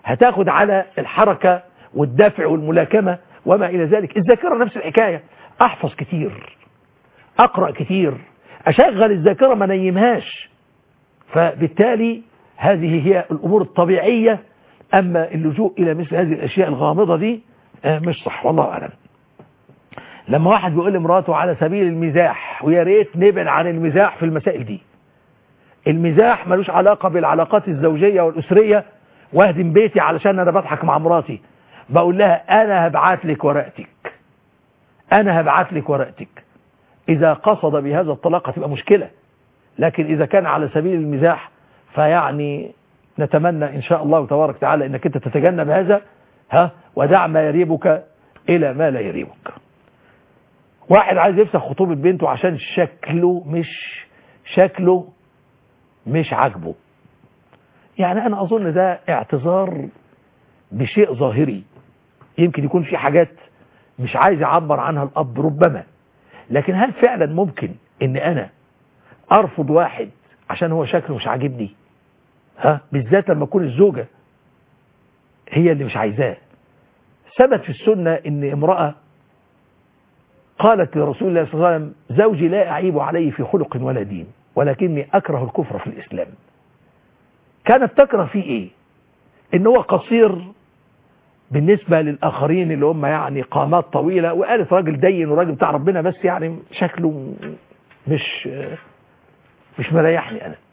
[SPEAKER 2] هتاخد على الحركة والدفع والملاكمة وما إلى ذلك الذاكرة نفس الحكاية أحفظ كتير أقرأ كتير أشغل الذاكرة ما نيمهاش فبالتالي هذه هي الأمور الطبيعية أما اللجوء إلى مثل هذه الأشياء الغامضة دي آه، مش صح والله أعلم لما واحد بيقول لمراته على سبيل المزاح ويا ريت نبعد عن المزاح في المسائل دي المزاح ملوش علاقة بالعلاقات الزوجية والأسرية واهدم بيتي علشان أنا بضحك مع مراتي بقول لها أنا هبعت لك ورقتك أنا هبعت لك ورقتك إذا قصد بهذا الطلاق هتبقى مشكلة لكن إذا كان على سبيل المزاح فيعني نتمنى إن شاء الله تبارك وتعالى أنك أنت تتجنب هذا ها ودع ما يريبك إلى ما لا يريبك واحد عايز يفسخ خطوبة بنته عشان شكله مش شكله مش عاجبه يعني أنا أظن ده اعتذار بشيء ظاهري يمكن يكون في حاجات مش عايز يعبر عنها الأب ربما لكن هل فعلا ممكن ان انا ارفض واحد عشان هو شكله مش عاجبني ها بالذات لما تكون الزوجة هي اللي مش عايزاه ثبت في السنة ان امرأة قالت لرسول الله صلى الله عليه وسلم زوجي لا أعيب عليه في خلق ولا دين ولكني أكره الكفر في الإسلام كانت تكره فيه إيه إن هو قصير بالنسبة للآخرين اللي هم يعني قامات طويلة وقالت راجل دين وراجل بتاع ربنا بس يعني شكله مش مش مريحني أنا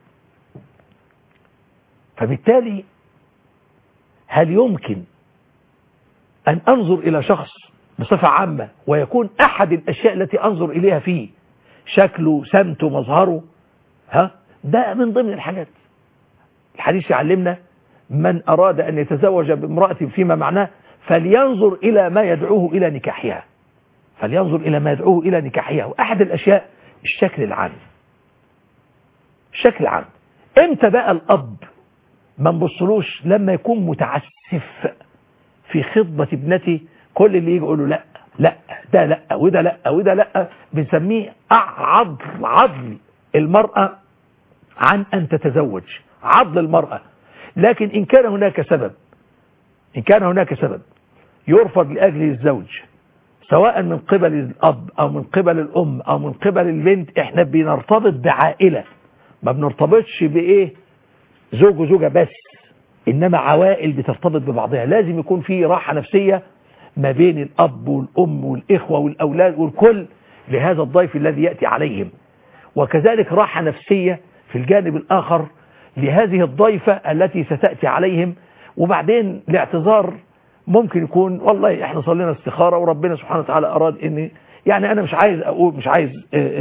[SPEAKER 2] فبالتالي هل يمكن أن أنظر إلى شخص بصفة عامة ويكون أحد الأشياء التي أنظر إليها فيه شكله سمته مظهره ها ده من ضمن الحاجات الحديث يعلمنا من أراد أن يتزوج بامرأة فيما معناه فلينظر إلى ما يدعوه إلى نكاحها فلينظر إلى ما يدعوه إلى نكاحها وأحد الأشياء الشكل العام الشكل العام امتى بقى الأب ما نبصلوش لما يكون متعسف في خطبة ابنتي كل اللي يجي يقول له لا لا ده لا وده لا وده لا بنسميه عضل عضل المرأة عن أن تتزوج عضل المرأة لكن إن كان هناك سبب إن كان هناك سبب يرفض لأجل الزوج سواء من قبل الأب أو من قبل الأم أو من قبل البنت إحنا بنرتبط بعائلة ما بنرتبطش بإيه زوج وزوجة بس إنما عوائل بترتبط ببعضها لازم يكون في راحة نفسية ما بين الأب والأم والإخوة والأولاد والكل لهذا الضيف الذي يأتي عليهم وكذلك راحة نفسية في الجانب الآخر لهذه الضيفة التي ستأتي عليهم وبعدين الاعتذار ممكن يكون والله احنا صلينا استخارة وربنا سبحانه وتعالى أراد ان يعني أنا مش عايز أقول مش عايز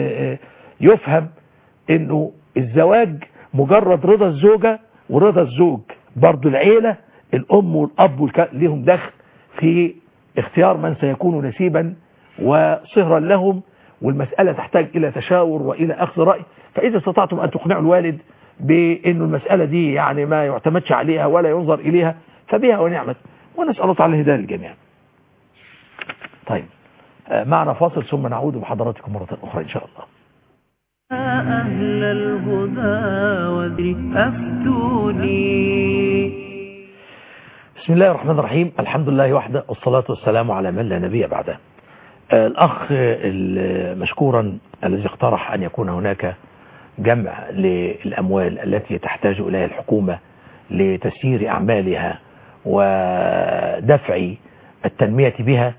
[SPEAKER 2] يفهم انه الزواج مجرد رضا الزوجة ورضا الزوج برضو العيلة الأم والأب والك... لهم دخل في اختيار من سيكون نسيبا وصهرا لهم والمسألة تحتاج إلى تشاور وإلى أخذ رأي فإذا استطعتم أن تقنعوا الوالد بأنه المسألة دي يعني ما يعتمدش عليها ولا ينظر إليها فبها ونعمت ونسأل الله تعالى الهداية للجميع طيب معنا فاصل ثم نعود بحضراتكم مرة أخرى إن شاء الله
[SPEAKER 1] أهل الهدى والذكر أفتوني
[SPEAKER 2] بسم الله الرحمن الرحيم الحمد لله وحده والصلاة والسلام على من لا نبي بعده الأخ مشكورا الذي اقترح أن يكون هناك جمع للأموال التي تحتاج إليها الحكومة لتسيير أعمالها ودفع التنمية بها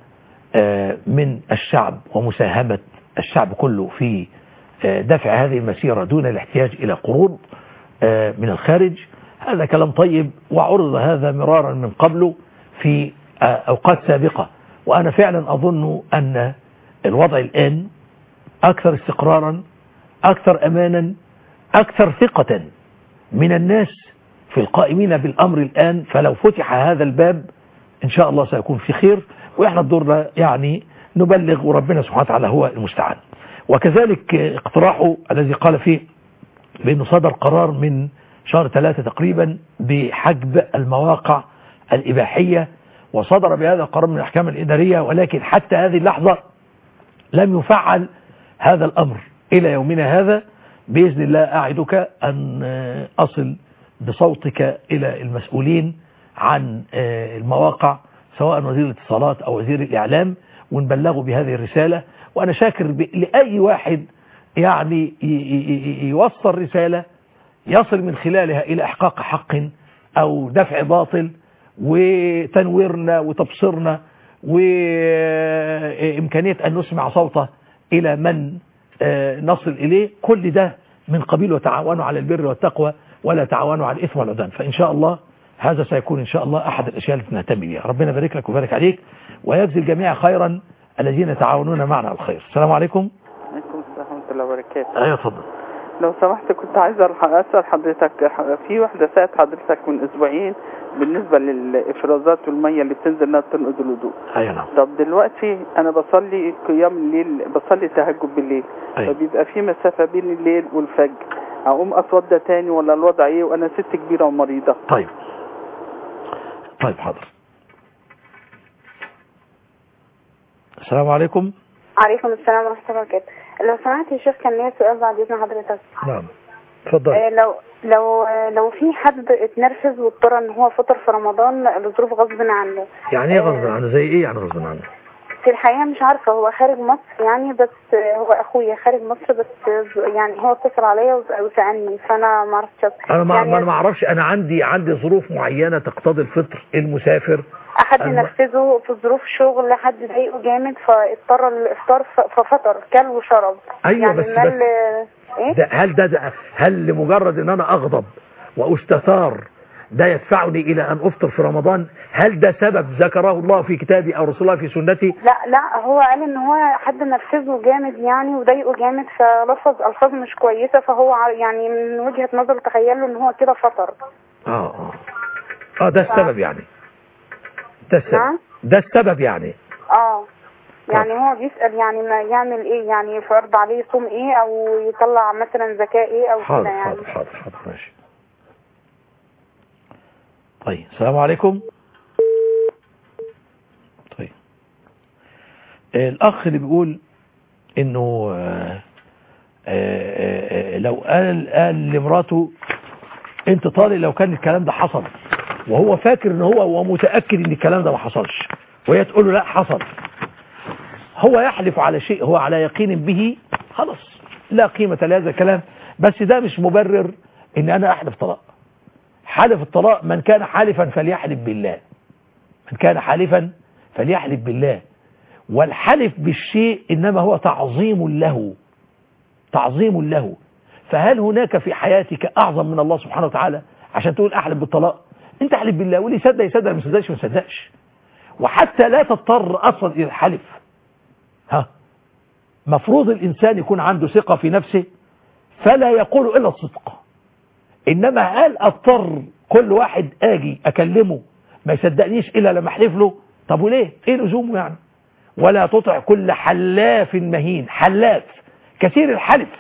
[SPEAKER 2] من الشعب ومساهمة الشعب كله في دفع هذه المسيرة دون الاحتياج إلى قروض من الخارج هذا كلام طيب وعرض هذا مرارا من قبله في أوقات سابقة وأنا فعلا أظن أن الوضع الآن أكثر استقرارا أكثر أمانا أكثر ثقة من الناس في القائمين بالأمر الآن فلو فتح هذا الباب إن شاء الله سيكون في خير وإحنا الدور يعني نبلغ وربنا سبحانه وتعالى هو المستعان وكذلك اقتراحه الذي قال فيه بأنه صدر قرار من شهر ثلاثة تقريبا بحجب المواقع الإباحية وصدر بهذا القرار من الأحكام الإدارية ولكن حتى هذه اللحظة لم يفعل هذا الأمر إلى يومنا هذا بإذن الله أعدك أن أصل بصوتك إلى المسؤولين عن آه، المواقع سواء وزير الاتصالات أو وزير الإعلام ونبلغه بهذه الرسالة وأنا شاكر ب- لأي واحد يعني ي- ي- ي- يوصل رسالة يصل من خلالها إلى إحقاق حق أو دفع باطل وتنويرنا وتبصرنا وإمكانية أن نسمع صوته إلى من آه، نصل إليه كل ده من قبيل وتعاونوا على البر والتقوى ولا تعاونوا على الإثم والعدوان فإن شاء الله هذا سيكون إن شاء الله أحد الأشياء التي نهتم بها ربنا يبارك لك ويبارك عليك ويجزي الجميع خيرا الذين يتعاونون معنا على الخير السلام عليكم
[SPEAKER 18] عليكم السلام ورحمة الله وبركاته
[SPEAKER 2] أيوة اتفضل
[SPEAKER 18] لو سمحت كنت عايزة ألح- أسأل حضرتك ح- في واحدة سألت حضرتك من أسبوعين بالنسبة للإفرازات والمية اللي بتنزل إنها تنقض الوضوء
[SPEAKER 2] أيوة نعم
[SPEAKER 18] طب دلوقتي أنا بصلي قيام الليل بصلي تهجد بالليل
[SPEAKER 2] أيوة.
[SPEAKER 18] فبيبقى في مسافة بين الليل والفجر أقوم أتوضى تاني ولا الوضع إيه وأنا ست كبيرة ومريضة
[SPEAKER 2] طيب طيب حاضر السلام عليكم
[SPEAKER 3] عليكم السلام ورحمة الله وبركاته لو سمحت يا شيخ كان ليا سؤال بعد إذن حضرتك
[SPEAKER 2] نعم اتفضل
[SPEAKER 3] آه، لو لو آه، لو في حد اتنرفز واضطر ان هو فطر في رمضان لظروف غصب عنه
[SPEAKER 2] يعني ايه غصب عنه زي ايه يعني غصب عنه
[SPEAKER 3] في الحقيقة مش عارفة هو خارج مصر يعني بس آه، هو اخويا خارج مصر بس آه، يعني هو اتصل عليا وس- وسألني فانا ما عرفتش أس-
[SPEAKER 2] انا ما
[SPEAKER 3] يعني
[SPEAKER 2] ما انا ما اعرفش انا عندي عندي ظروف معينه تقتضي الفطر المسافر
[SPEAKER 3] حد
[SPEAKER 2] الم-
[SPEAKER 3] نرفزه في ظروف شغل حد ضايقه جامد فاضطر الافطار ف- ففطر كل وشرب
[SPEAKER 2] أيوة،
[SPEAKER 3] يعني
[SPEAKER 2] بس-
[SPEAKER 3] مال
[SPEAKER 2] بس-
[SPEAKER 3] ايه
[SPEAKER 2] ده هل ده, ده هل لمجرد ان انا اغضب واستثار ده يدفعني الى ان افطر في رمضان هل ده سبب ذكره الله في كتابي او رسول الله في سنتي
[SPEAKER 3] لا لا هو قال ان هو حد نرفزه جامد يعني وضايقه جامد فلفظ الفاظ مش كويسه فهو ع- يعني من وجهه نظره تخيل له ان هو كده فطر
[SPEAKER 2] اه اه اه ده السبب يعني ده السبب
[SPEAKER 3] نعم
[SPEAKER 2] ده السبب يعني
[SPEAKER 3] اه يعني هو بيسال يعني ما يعمل ايه يعني فرض عليه يصوم ايه او يطلع مثلا زكاه ايه او
[SPEAKER 2] حاضر
[SPEAKER 3] كده يعني
[SPEAKER 2] حاضر حاضر حاضر ماشي طيب السلام عليكم طيب آه، الأخ اللي بيقول إنه آه، آه، آه، لو قال قال لمراته أنت طالق لو كان الكلام ده حصل وهو فاكر إن هو هو متأكد إن الكلام ده ما حصلش وهي تقول له لا حصل هو يحلف على شيء هو على يقين به خلاص لا قيمة لهذا الكلام بس ده مش مبرر ان انا احلف طلاق حلف الطلاق من كان حالفا فليحلف بالله من كان حالفا فليحلف بالله والحلف بالشيء انما هو تعظيم له تعظيم له فهل هناك في حياتك اعظم من الله سبحانه وتعالى عشان تقول احلف بالطلاق انت احلف بالله واللي يصدق يصدق ما يصدقش ما يصدقش وحتى لا تضطر اصلا الى الحلف ها مفروض الإنسان يكون عنده ثقة في نفسه فلا يقول إلا الصدق إنما هل أضطر كل واحد آجي أكلمه ما يصدقنيش إلا لما أحلف له طب وليه إيه لزومه يعني ولا تطع كل حلاف مهين حلاف كثير الحلف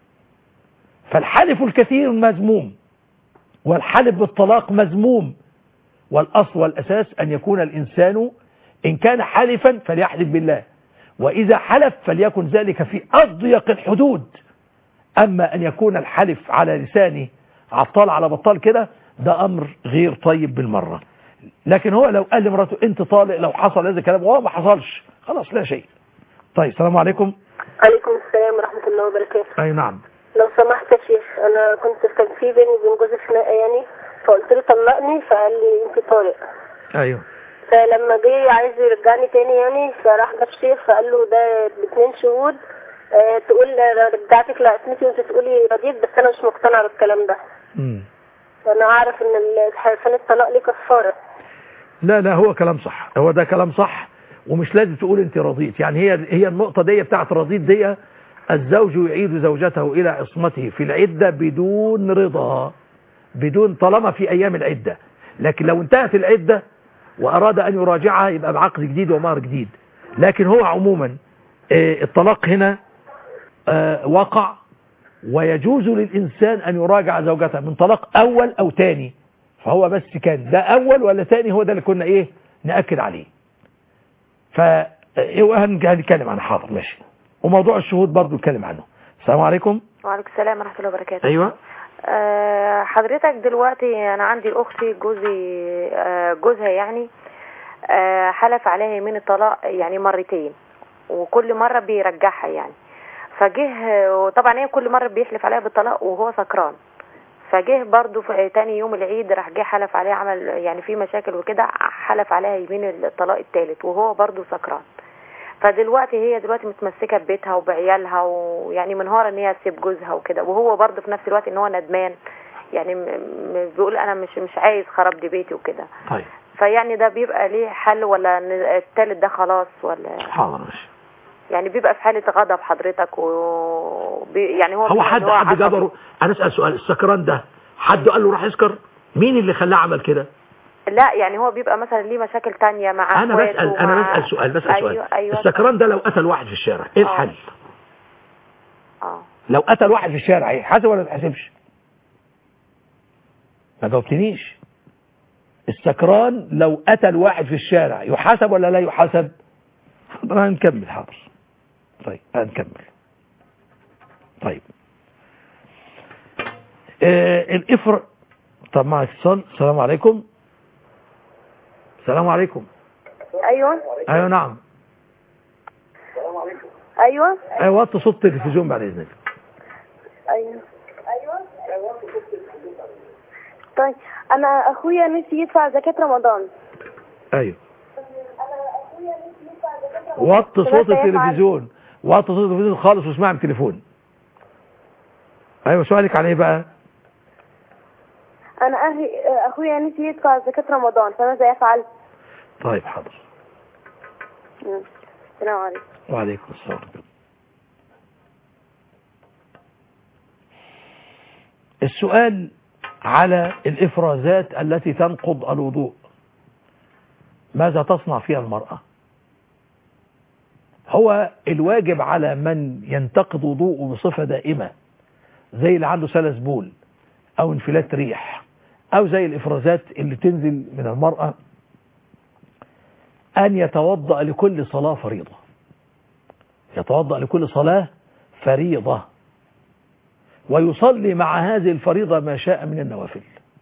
[SPEAKER 2] فالحلف الكثير مذموم والحلف بالطلاق مذموم والأصل والأساس أن يكون الإنسان إن كان حالفا فليحلف بالله وإذا حلف فليكن ذلك في أضيق الحدود أما أن يكون الحلف على لسانه عطال على بطال كده ده أمر غير طيب بالمرة لكن هو لو قال لمراته أنت طالق لو حصل هذا الكلام وهو ما حصلش خلاص لا شيء طيب السلام عليكم
[SPEAKER 19] عليكم السلام ورحمة الله وبركاته
[SPEAKER 2] أي نعم
[SPEAKER 19] لو سمحت يا شيخ أنا كنت كان في بيني وبين جوزي خناقة يعني فقلت له طلقني فقال لي أنت طالق
[SPEAKER 2] أيوه
[SPEAKER 19] فلما جه عايز يرجعني تاني يعني فراح جاب شيخ فقال له ده باتنين شهود آه تقول أنا رجعتك لعصمتي وانت تقولي رضيت بس انا مش مقتنعه بالكلام ده
[SPEAKER 2] مم.
[SPEAKER 19] فانا اعرف ان ال- حلفان الطلاق ليه كفاره
[SPEAKER 2] لا لا هو كلام صح هو ده كلام صح ومش لازم تقول انت رضيت يعني هي هي النقطة دي بتاعت رضيت دي الزوج يعيد زوجته إلى عصمته في العدة بدون رضا بدون طالما في أيام العدة لكن لو انتهت العدة وأراد أن يراجعها يبقى بعقد جديد ومهر جديد لكن هو عموما آه، الطلاق هنا آه، وقع ويجوز للإنسان أن يراجع زوجته من طلاق أول أو تاني فهو بس كان ده أول ولا تاني هو ده اللي كنا إيه نأكد عليه فهنتكلم عن حاضر ماشي وموضوع الشهود برضو نتكلم عنه السلام عليكم
[SPEAKER 20] وعليكم السلام ورحمة الله وبركاته
[SPEAKER 2] أيوة
[SPEAKER 20] آه، حضرتك دلوقتي انا عندي اختي جوزي آه، جوزها يعني آه، حلف عليها يمين الطلاق يعني مرتين وكل مرة بيرجعها يعني فجه وطبعا هي كل مرة بيحلف عليها بالطلاق وهو سكران فجه برضو في تاني يوم العيد راح جه حلف عليها عمل يعني في مشاكل وكده حلف عليها يمين الطلاق التالت وهو برضو سكران فدلوقتي هي دلوقتي متمسكه ببيتها وبعيالها ويعني منهاره ان هي تسيب جوزها وكده وهو برضه في نفس الوقت ان هو ندمان يعني م- م- بيقول انا مش مش عايز خراب لي بيتي وكده
[SPEAKER 2] طيب
[SPEAKER 20] فيعني ده بيبقى ليه حل ولا إن التالت ده خلاص ولا
[SPEAKER 2] حاضر ماشي
[SPEAKER 20] يعني بيبقى في حاله غضب حضرتك و بي يعني هو
[SPEAKER 2] هو
[SPEAKER 20] بيبقى
[SPEAKER 2] حد
[SPEAKER 20] إن هو
[SPEAKER 2] حد
[SPEAKER 20] عصبي.
[SPEAKER 2] جبره انا اسال سؤال السكران ده حد قال له راح يسكر مين اللي خلاه عمل كده
[SPEAKER 20] لا يعني هو بيبقى مثلا ليه مشاكل تانية مع
[SPEAKER 2] انا
[SPEAKER 20] اخواته
[SPEAKER 2] بسال انا
[SPEAKER 20] ومع-
[SPEAKER 2] بسال سؤال بسال
[SPEAKER 20] ايوه
[SPEAKER 2] سؤال
[SPEAKER 20] ايوه
[SPEAKER 2] السكران ده لو قتل واحد في الشارع ايه الحل
[SPEAKER 20] اه
[SPEAKER 2] لو قتل واحد في الشارع يحاسب ولا ما يتحاسبش ما جاوبتنيش السكران لو قتل واحد في الشارع يحاسب ولا لا يحاسب حاضر هنكمل حاضر طيب هنكمل طيب آه الافر طب معك اتصال السلام عليكم السلام عليكم
[SPEAKER 15] ايوه
[SPEAKER 2] ايوه نعم
[SPEAKER 15] ايوه
[SPEAKER 2] ايوه وطي صوت التلفزيون بعد اذنك
[SPEAKER 15] ايوه طيب انا اخويا نسي يدفع زكاة رمضان
[SPEAKER 2] ايوه وطي صوت
[SPEAKER 15] فماذا يفعل؟
[SPEAKER 2] التلفزيون وطي صوت التلفزيون خالص واسمع من التليفون ايوه سؤالك عن ايه بقى
[SPEAKER 15] انا أهي اخويا نسي يدفع زكاة رمضان فماذا يفعل
[SPEAKER 2] طيب حاضر
[SPEAKER 15] مم. السلام عليكم
[SPEAKER 2] وعليكم السلام السؤال على الإفرازات التي تنقض الوضوء ماذا تصنع فيها المرأة هو الواجب على من ينتقد وضوءه بصفة دائمة زي اللي عنده سلس بول أو انفلات ريح أو زي الإفرازات اللي تنزل من المرأة أن يتوضأ لكل صلاة فريضة يتوضأ لكل صلاة فريضة ويصلي مع هذه الفريضة ما شاء من النوافل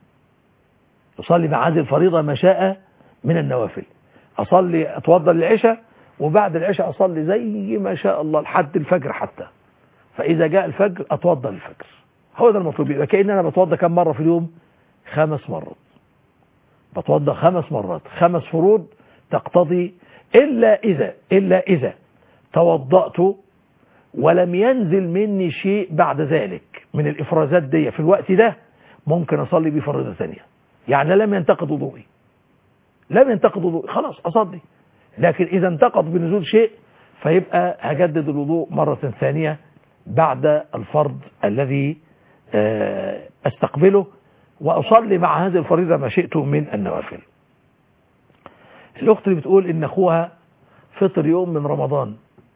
[SPEAKER 2] يصلي مع هذه الفريضة ما شاء من النوافل أصلي أتوضأ للعشاء وبعد العشاء أصلي زي ما شاء الله لحد الفجر حتى فإذا جاء الفجر أتوضأ للفجر هو ده المطلوب يبقى كأن أنا بتوضأ كم مرة في اليوم خمس مرات بتوضأ خمس مرات خمس فروض تقتضي إلا إذا إلا إذا توضأت ولم ينزل مني شيء بعد ذلك من الإفرازات دي في الوقت ده ممكن أصلي بفريضة ثانية يعني لم ينتقد وضوئي لم ينتقد وضوئي خلاص أصلي لكن إذا انتقد بنزول شيء فيبقى هجدد الوضوء مرة ثانية بعد الفرض الذي آه، أستقبله وأصلي مع هذه الفريضة ما شئت من النوافل الأخت اللي بتقول إن أخوها فطر يوم من رمضان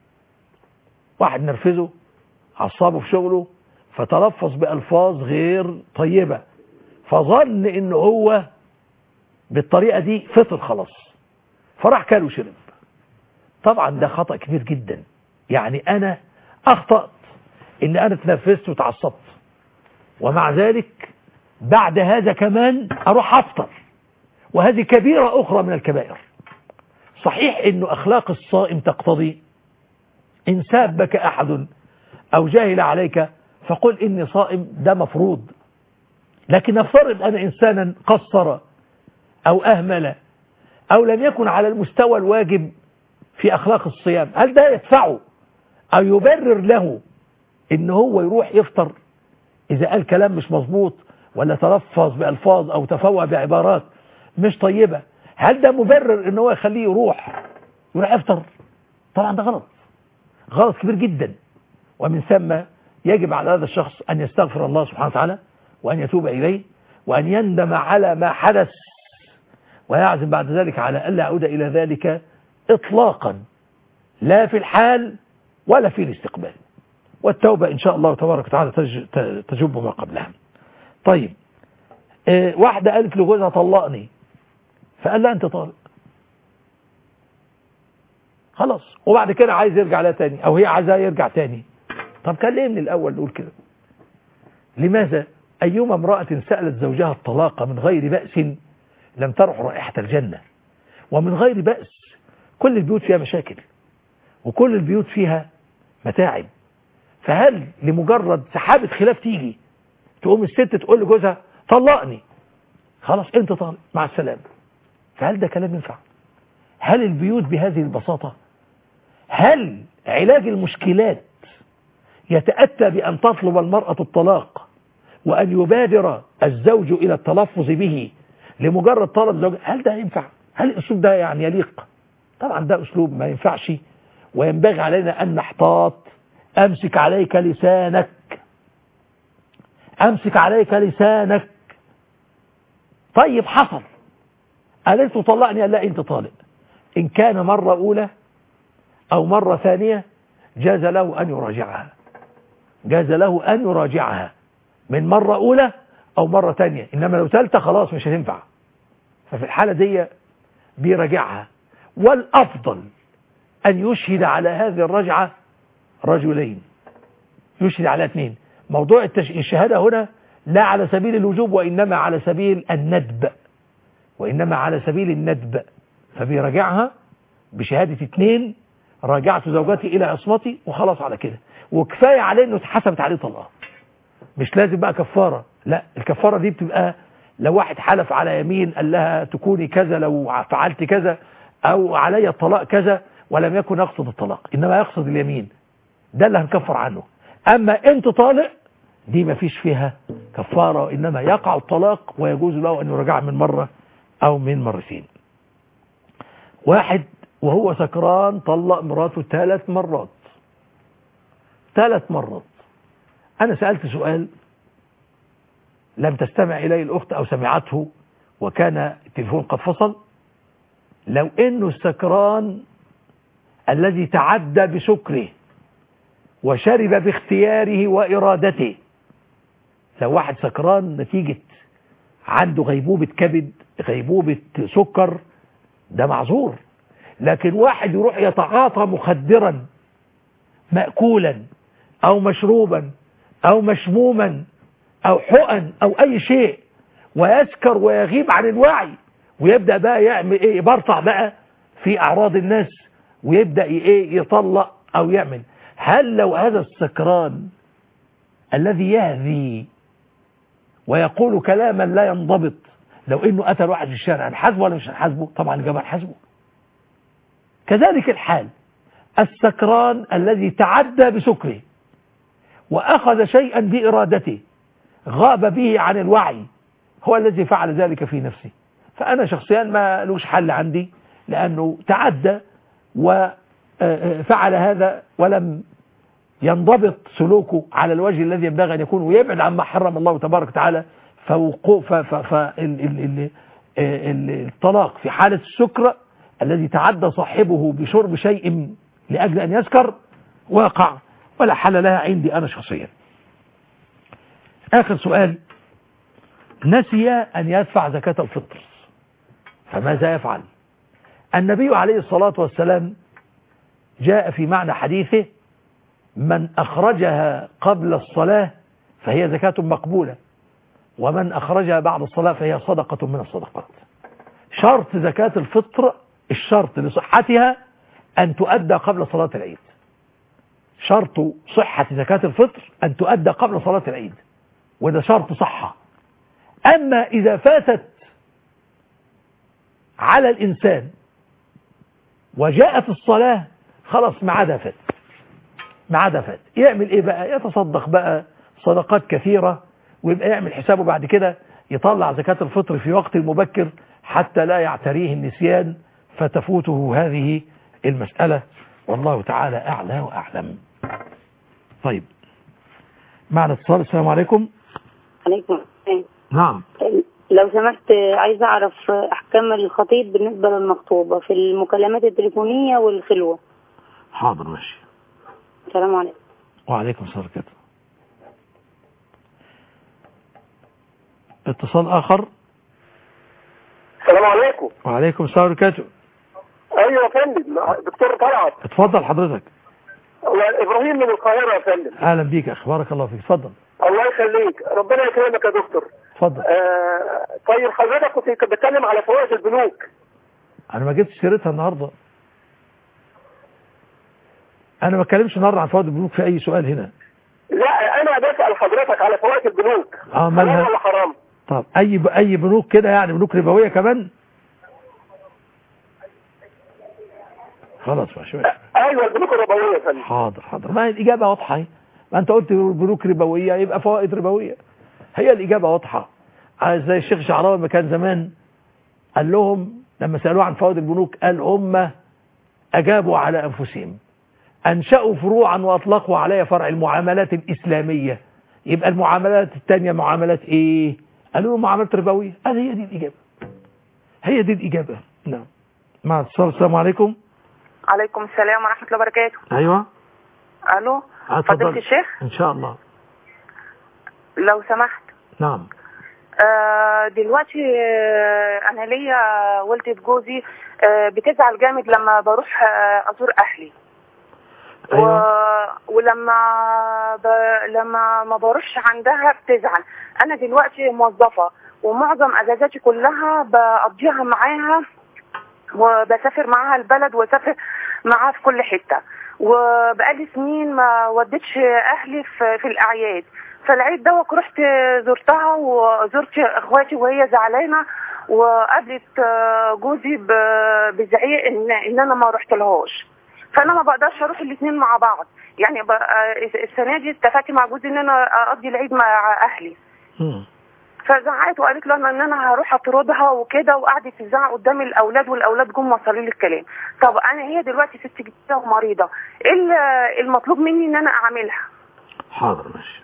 [SPEAKER 2] واحد نرفزه عصابه في شغله فتلفظ بألفاظ غير طيبة فظن إن هو بالطريقة دي فطر خلاص فراح كل وشرب طبعا ده خطأ كبير جدا يعني أنا أخطأت إن أنا اتنرفزت وتعصبت ومع ذلك بعد هذا كمان أروح أفطر وهذه كبيرة أخرى من الكبائر صحيح أنه أخلاق الصائم تقتضي إن سابك أحد أو جاهل عليك فقل إني صائم ده مفروض لكن نفترض أن إنسانا قصر أو أهمل أو لم يكن على المستوى الواجب في أخلاق الصيام هل ده يدفعه أو يبرر له إن هو يروح يفطر إذا قال كلام مش مظبوط ولا تلفظ بألفاظ أو تفوه بعبارات مش طيبة هل ده مبرر إن هو يخليه يروح يروح يفطر طبعا ده غلط غلط كبير جدا ومن ثم يجب على هذا الشخص أن يستغفر الله سبحانه وتعالى وأن يتوب إليه وأن يندم على ما حدث ويعزم بعد ذلك على ألا يعود إلى ذلك إطلاقا لا في الحال ولا في الاستقبال والتوبة إن شاء الله تبارك وتعالى تج- ت- تجب ما قبلها طيب اه واحدة قالت لجوزها طلقني فقال لها أنت طالق خلاص وبعد كده عايز يرجع لها تاني أو هي عايزاه يرجع تاني طب كان ليه من الأول نقول كده لماذا أيما امرأة سألت زوجها الطلاق من غير بأس لم ترح رائحة الجنة ومن غير بأس كل البيوت فيها مشاكل وكل البيوت فيها متاعب فهل لمجرد سحابة خلاف تيجي تقوم الست تقول لجوزها طلقني خلاص انت طالق مع السلامة فهل ده كلام ينفع هل البيوت بهذه البساطة هل علاج المشكلات يتأتى بأن تطلب المرأة الطلاق وأن يبادر الزوج إلى التلفظ به لمجرد طلب زوج هل ده ينفع هل الأسلوب ده يعني يليق طبعا ده أسلوب ما ينفعش وينبغي علينا أن نحتاط أمسك عليك لسانك أمسك عليك لسانك طيب حصل قالت له طلقني قال لا أنت طالق إن كان مرة أولى أو مرة ثانية جاز له أن يراجعها جاز له أن يراجعها من مرة أولى أو مرة ثانية إنما لو ثالثة خلاص مش هتنفع ففي الحالة دي بيراجعها والأفضل أن يشهد على هذه الرجعة رجلين يشهد على اثنين موضوع التش... الشهادة هنا لا على سبيل الوجوب وإنما على سبيل الندب وإنما على سبيل الندب فبيراجعها بشهادة اثنين راجعت زوجتي إلى عصمتي وخلاص على كده وكفاية عليه أنه اتحسبت عليه طلاق مش لازم بقى كفارة لا الكفارة دي بتبقى لو واحد حلف على يمين قال لها تكوني كذا لو فعلت كذا أو علي الطلاق كذا ولم يكن يقصد الطلاق إنما يقصد اليمين ده اللي هنكفر عنه أما أنت طالق دي ما فيش فيها كفارة إنما يقع الطلاق ويجوز له أن يرجع من مرة أو من مرتين واحد وهو سكران طلق مراته ثلاث مرات ثلاث مرات أنا سألت سؤال لم تستمع إليه الأخت أو سمعته وكان التليفون قد فصل لو إنه السكران الذي تعدى بسكره وشرب باختياره وإرادته لو واحد سكران نتيجة عنده غيبوبة كبد غيبوبة سكر ده معذور لكن واحد يروح يتعاطى مخدرا مأكولا أو مشروبا أو مشموما أو حقن أو أي شيء ويسكر ويغيب عن الوعي ويبدأ بقى يعمل إيه يبرطع بقى في أعراض الناس ويبدأ إيه يطلق أو يعمل هل لو هذا السكران الذي يهذي ويقول كلاما لا ينضبط لو انه قتل واحد في الشارع هنحاسبه ولا مش هنحاسبه طبعا الجماعه هنحاسبه كذلك الحال السكران الذي تعدى بسكره واخذ شيئا بارادته غاب به عن الوعي هو الذي فعل ذلك في نفسه فانا شخصيا ما لوش حل عندي لانه تعدى وفعل هذا ولم ينضبط سلوكه على الوجه الذي ينبغي أن يكون ويبعد عما حرم الله تبارك وتعالى فالطلاق في حالة السكر الذي تعدى صاحبه بشرب شيء لأجل أن يسكر واقع ولا حل لها عندي أنا شخصيا آخر سؤال نسي أن يدفع زكاة الفطر فماذا يفعل النبي عليه الصلاة والسلام جاء في معنى حديثه من أخرجها قبل الصلاة فهي زكاة مقبولة ومن أخرجها بعد الصلاة فهي صدقة من الصدقات شرط زكاة الفطر الشرط لصحتها أن تؤدى قبل صلاة العيد شرط صحة زكاة الفطر أن تؤدى قبل صلاة العيد وده شرط صحة أما إذا فاتت على الإنسان وجاءت الصلاة خلاص معادها فات معادها فات يعمل ايه بقى يتصدق بقى صدقات كثيرة ويبقى يعمل حسابه بعد كده يطلع زكاة الفطر في وقت مبكر حتى لا يعتريه النسيان فتفوته هذه المسألة والله تعالى أعلى وأعلم طيب معنا اتصال السلام عليكم
[SPEAKER 21] عليكم السلام
[SPEAKER 2] نعم
[SPEAKER 21] لو سمحت عايزة أعرف أحكام الخطيب بالنسبة للمخطوبة في المكالمات التليفونية والخلوة
[SPEAKER 2] حاضر ماشي
[SPEAKER 21] السلام عليكم
[SPEAKER 2] وعليكم السلام كده اتصال آخر
[SPEAKER 22] السلام عليكم
[SPEAKER 2] وعليكم السلام وبركاته
[SPEAKER 22] ايوه يا فندم دكتور طلعت
[SPEAKER 2] اتفضل حضرتك
[SPEAKER 22] ابراهيم من القاهره يا فندم
[SPEAKER 2] اهلا بيك يا اخي بارك الله فيك اتفضل
[SPEAKER 22] الله يخليك ربنا يكرمك يا دكتور
[SPEAKER 2] اتفضل
[SPEAKER 22] آه طيب حضرتك كنت بتكلم على فوائد البنوك
[SPEAKER 2] انا ما جبتش سيرتها النهارده انا ما اتكلمش النهارده عن فوائد البنوك في اي سؤال هنا
[SPEAKER 22] لا انا بسال حضرتك على فوائد البنوك
[SPEAKER 2] اه
[SPEAKER 22] حلال
[SPEAKER 2] مالها
[SPEAKER 22] ولا حرام
[SPEAKER 2] طب اي ب... اي بنوك كده يعني بنوك ربويه كمان خلاص ماشي ماشي
[SPEAKER 22] ايوه البنوك الربويه يا فندم
[SPEAKER 2] حاضر حاضر ما هي الاجابه واضحه اهي ما انت قلت بنوك ربويه يبقى فوائد ربويه هي الاجابه واضحه عايز زي الشيخ شعراوي ما كان زمان قال لهم لما سالوه عن فوائد البنوك قال هم اجابوا على انفسهم انشأوا فروعا واطلقوا عليها فرع المعاملات الاسلاميه يبقى المعاملات الثانيه معاملات ايه قالوا له معاملات ربويه قال هي دي الاجابه هي دي الاجابه نعم مع اتصال السلام عليكم
[SPEAKER 4] عليكم السلام ورحمة الله وبركاته
[SPEAKER 2] ايوه
[SPEAKER 4] ألو
[SPEAKER 2] اتفضل.
[SPEAKER 4] فضيلة الشيخ
[SPEAKER 2] ان شاء الله
[SPEAKER 4] لو سمحت
[SPEAKER 2] نعم
[SPEAKER 4] آه دلوقتي آه أنا ليا والدة جوزي آه بتزعل جامد لما بروح آه أزور أهلي و... ولما ب... لما ما بروحش عندها بتزعل انا دلوقتي موظفه ومعظم اجازاتي كلها بقضيها معاها وبسافر معاها البلد واسافر معاها في كل حته وبقالي سنين ما وديتش اهلي في, في الاعياد فالعيد دوت رحت زرتها وزرت اخواتي وهي زعلانه وقابلت آه، جوزي ب- بزعيق ان ان انا ما رحت لهاش فانا ما بقدرش اروح الاثنين مع بعض يعني ب- آه، السنه دي اتفقت مع جوزي ان انا اقضي العيد مع اهلي فزعقت وقالت له انا ان انا هروح اطردها وكده وقعدت تزعق قدام الاولاد والاولاد جم وصلوا لي الكلام طب انا هي دلوقتي ست جديده ومريضه ايه ال- المطلوب مني ان انا اعملها
[SPEAKER 2] حاضر ماشي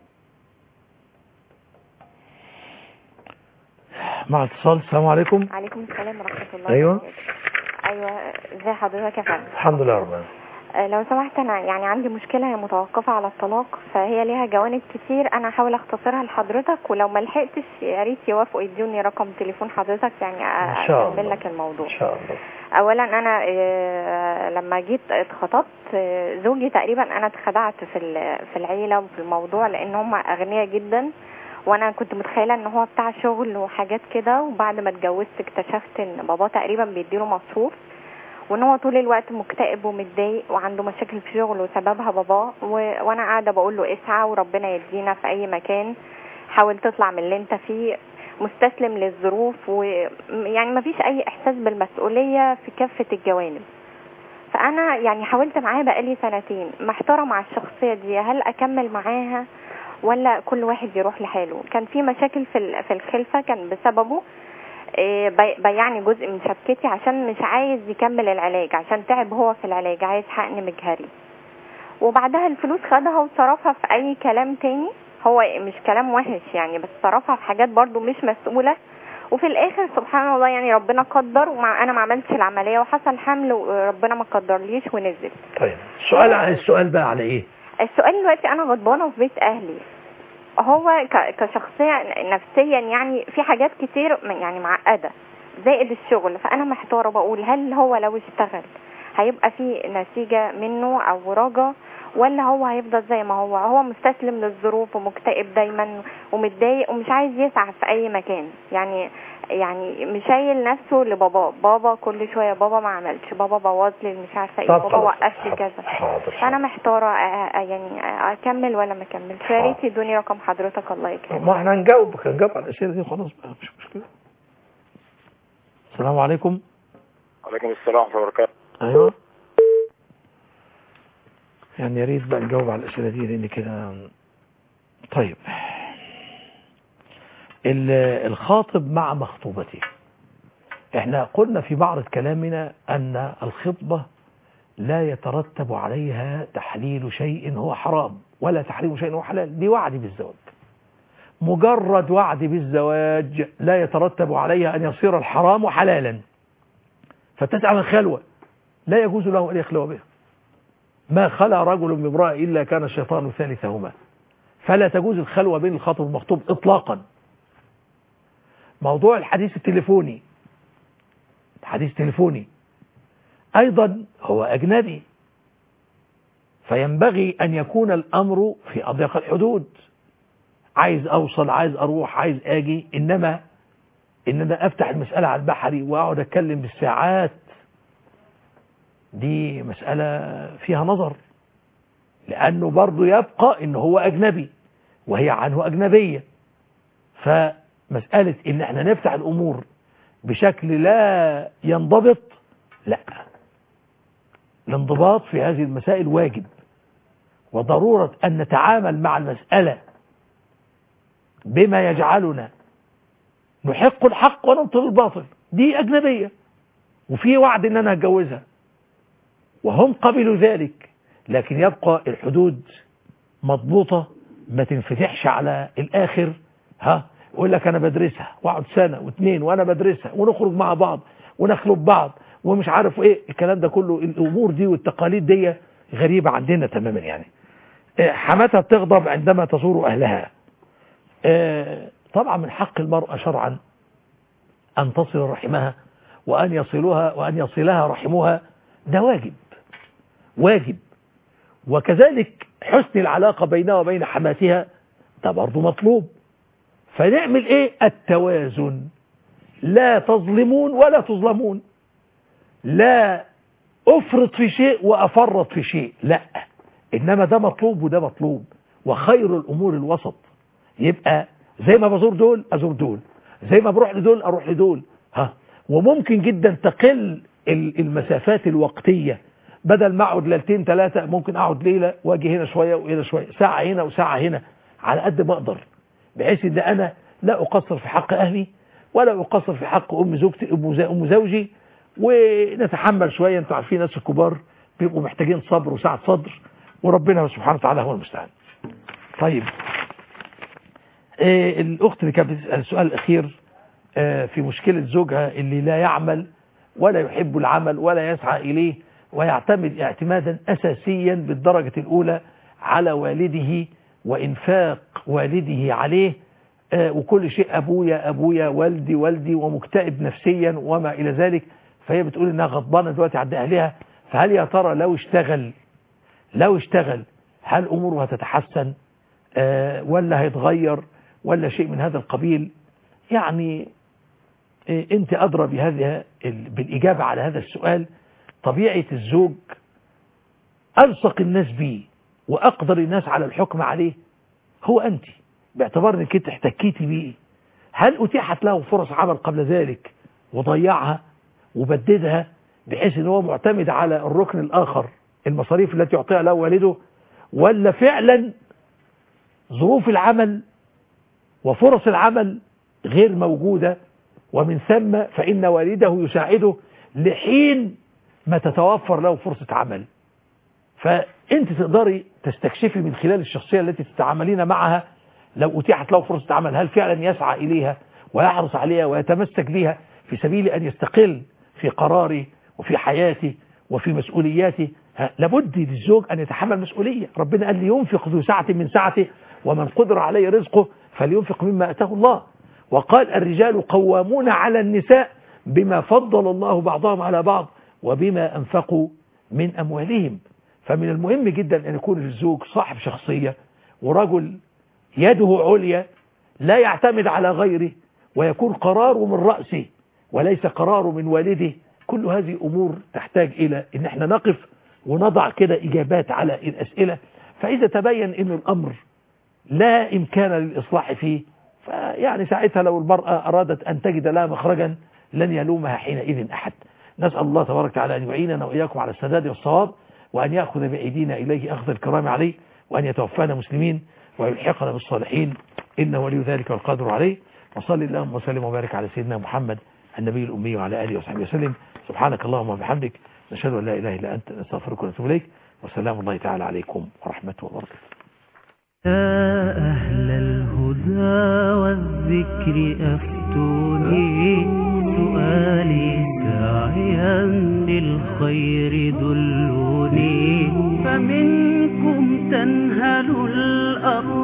[SPEAKER 2] مع اتصال السلام عليكم
[SPEAKER 20] عليكم السلام ورحمة الله
[SPEAKER 2] ايوه
[SPEAKER 20] وبركاته. ايوه ازي حضرتك يا فندم
[SPEAKER 2] الحمد لله رب العالمين
[SPEAKER 20] آه، لو سمحت انا يعني عندي مشكلة هي متوقفة على الطلاق فهي ليها جوانب كتير انا هحاول اختصرها لحضرتك ولو ما لحقتش يا ريت يوافقوا يدوني رقم تليفون حضرتك يعني
[SPEAKER 2] إن شاء
[SPEAKER 20] اكمل
[SPEAKER 2] الله.
[SPEAKER 20] لك الموضوع
[SPEAKER 2] ان شاء الله
[SPEAKER 20] اولا انا آه، لما جيت اتخطبت آه، زوجي تقريبا انا اتخدعت في ال- في العيله وفي الموضوع لان هم اغنياء جدا وانا كنت متخيله ان هو بتاع شغل وحاجات كده وبعد ما اتجوزت اكتشفت ان باباه تقريبا بيديله مصروف وان هو طول الوقت مكتئب ومتضايق وعنده مشاكل في شغله وسببها باباه و... وانا قاعده بقول له اسعى وربنا يدينا في اي مكان حاول تطلع من اللي انت فيه مستسلم للظروف ويعني ما فيش اي احساس بالمسؤوليه في كافه الجوانب فانا يعني حاولت معاه بقالي سنتين محتاره مع الشخصيه دي هل اكمل معاها ولا كل واحد يروح لحاله كان في مشاكل في ال- في الخلفه كان بسببه إيه، بي- بيعني جزء من شبكتي عشان مش عايز يكمل العلاج عشان تعب هو في العلاج عايز حقن مجهري وبعدها الفلوس خدها وصرفها في اي كلام تاني هو مش كلام وحش يعني بس صرفها في حاجات برضو مش مسؤولة وفي الاخر سبحان الله يعني ربنا قدر ومع انا ما عملتش العملية وحصل حمل وربنا ما قدرليش ونزل
[SPEAKER 2] طيب السؤال السؤال بقى على ايه
[SPEAKER 20] السؤال دلوقتي انا غضبانه في بيت اهلي هو ك- كشخصيه نفسيا يعني في حاجات كتير م- يعني معقده زائد الشغل فانا محتاره بقول هل هو لو اشتغل هيبقى في نتيجه منه او رجا ولا هو هيفضل زي ما هو هو مستسلم للظروف ومكتئب دايما ومتضايق ومش عايز يسعى في اي مكان يعني يعني مشايل نفسه لبابا بابا كل شويه بابا ما عملش بابا بوظ لي مش عارفه ايه
[SPEAKER 2] طب
[SPEAKER 20] بابا
[SPEAKER 2] خلاص.
[SPEAKER 20] وقف لي كذا
[SPEAKER 2] حاضر
[SPEAKER 20] فانا محتاره أ- أ- يعني اكمل ولا ما اكملش يا ريت يدوني رقم حضرتك الله يكرمك
[SPEAKER 2] ما احنا هنجاوب هنجاوب على الاسئله دي خلاص بقى مش مشكله السلام عليكم
[SPEAKER 22] عليكم السلام ورحمه الله وبركاته
[SPEAKER 2] ايوه يعني يا ريت بقى نجاوب على الاسئله دي لان كده طيب ال- الخاطب مع مخطوبته احنا قلنا في بعض كلامنا ان الخطبه لا يترتب عليها تحليل شيء هو حرام ولا تحريم شيء هو حلال دي وعد بالزواج مجرد وعد بالزواج لا يترتب عليها أن يصير الحرام حلالا فتسأل عن الخلوة لا يجوز له أن يخلو بها ما خلى رجل بامرأة إلا كان الشيطان ثالثهما فلا تجوز الخلوة بين الخاطب والمخطوب إطلاقا موضوع الحديث التليفوني حديث تليفوني أيضا هو أجنبي فينبغي أن يكون الأمر في أضيق الحدود عايز اوصل عايز اروح عايز اجي انما ان انا افتح المسألة على البحري واقعد اتكلم بالساعات دي مسألة فيها نظر لانه برضه يبقى ان هو اجنبي وهي عنه اجنبية فمسألة ان احنا نفتح الامور بشكل لا ينضبط لا الانضباط في هذه المسائل واجب وضرورة أن نتعامل مع المسألة بما يجعلنا نحق الحق ونبطل الباطل دي أجنبية وفي وعد أن أنا هتجوزها وهم قبلوا ذلك لكن يبقى الحدود مضبوطة ما تنفتحش على الآخر ها يقول لك أنا بدرسها واقعد سنة واثنين وأنا بدرسها ونخرج مع بعض ونخلب بعض ومش عارف ايه الكلام ده كله الامور دي والتقاليد دي غريبة عندنا تماما يعني حماتها بتغضب عندما تزور اهلها طبعا من حق المرأة شرعا ان تصل رحمها وان يصلها وان يصلها رحمها ده واجب واجب وكذلك حسن العلاقة بينها وبين حماتها ده برضه مطلوب فنعمل ايه التوازن لا تظلمون ولا تظلمون لا افرط في شيء وافرط في شيء لا انما ده مطلوب وده مطلوب وخير الامور الوسط يبقى زي ما بزور دول ازور دول زي ما بروح لدول اروح لدول ها وممكن جدا تقل المسافات الوقتية بدل ما اقعد ليلتين ثلاثة ممكن اقعد ليلة واجي هنا شوية وهنا شوية ساعة هنا وساعة هنا على قد ما اقدر بحيث ان انا لا اقصر في حق اهلي ولا اقصر في حق ام زوجتي ام زوجي ونتحمل شوية انتوا عارفين الناس الكبار بيبقوا محتاجين صبر وسعة صدر وربنا سبحانه وتعالى هو المستعان طيب آه الاخت اللي كانت بتسأل السؤال الاخير آه في مشكلة زوجها اللي لا يعمل ولا يحب العمل ولا يسعى اليه ويعتمد اعتمادا اساسيا بالدرجة الاولى على والده وانفاق والده عليه آه وكل شيء ابويا ابويا والدي والدي ومكتئب نفسيا وما الى ذلك فهي بتقول انها غضبانه دلوقتي عند اهلها فهل يا ترى لو اشتغل لو اشتغل هل اموره هتتحسن آه ولا هيتغير ولا شيء من هذا القبيل يعني آه انت ادرى بهذه بالاجابه على هذا السؤال طبيعه الزوج الصق الناس به واقدر الناس على الحكم عليه هو انت باعتبار انك انت احتكيتي بيه هل اتيحت له فرص عمل قبل ذلك وضيعها وبددها بحيث ان هو معتمد على الركن الاخر المصاريف التي يعطيها له والده ولا فعلا ظروف العمل وفرص العمل غير موجودة ومن ثم فإن والده يساعده لحين ما تتوفر له فرصة عمل فأنت تقدري تستكشفي من خلال الشخصية التي تتعاملين معها لو أتيحت له فرصة عمل هل فعلا يسعى إليها ويحرص عليها ويتمسك بها في سبيل أن يستقل في قراره وفي حياته وفي مسؤولياته لابد للزوج أن يتحمل مسؤولية ربنا قال لينفق ذو سعة من سعته ومن قدر عليه رزقه فلينفق مما أتاه الله وقال الرجال قوامون على النساء بما فضل الله بعضهم على بعض وبما أنفقوا من أموالهم فمن المهم جدا أن يكون الزوج صاحب شخصية ورجل يده عليا لا يعتمد على غيره ويكون قراره من رأسه وليس قراره من والده كل هذه أمور تحتاج إلى أن احنا نقف ونضع كده إجابات على الأسئلة فإذا تبين أن الأمر لا إمكان للإصلاح فيه فيعني ساعتها لو المرأة أرادت أن تجد لها مخرجا لن يلومها حينئذ أحد نسأل الله تبارك وتعالى أن يعيننا وإياكم على السداد والصواب وأن يأخذ بأيدينا إليه أخذ الكرام عليه وأن يتوفانا مسلمين ويلحقنا بالصالحين إنه ولي ذلك والقادر عليه وصلي اللهم وسلم وبارك على سيدنا محمد النبي الأمي وعلى آله وصحبه وسلم سبحانك اللهم وبحمدك نشهد أن لا إله إلا أنت نستغفرك ونتوب إليك وسلام الله تعالى عليكم ورحمته وبركاته
[SPEAKER 1] يا أهل الهدى والذكر أفتوني سؤالي داعيا للخير دلوني فمنكم تنهل الأرض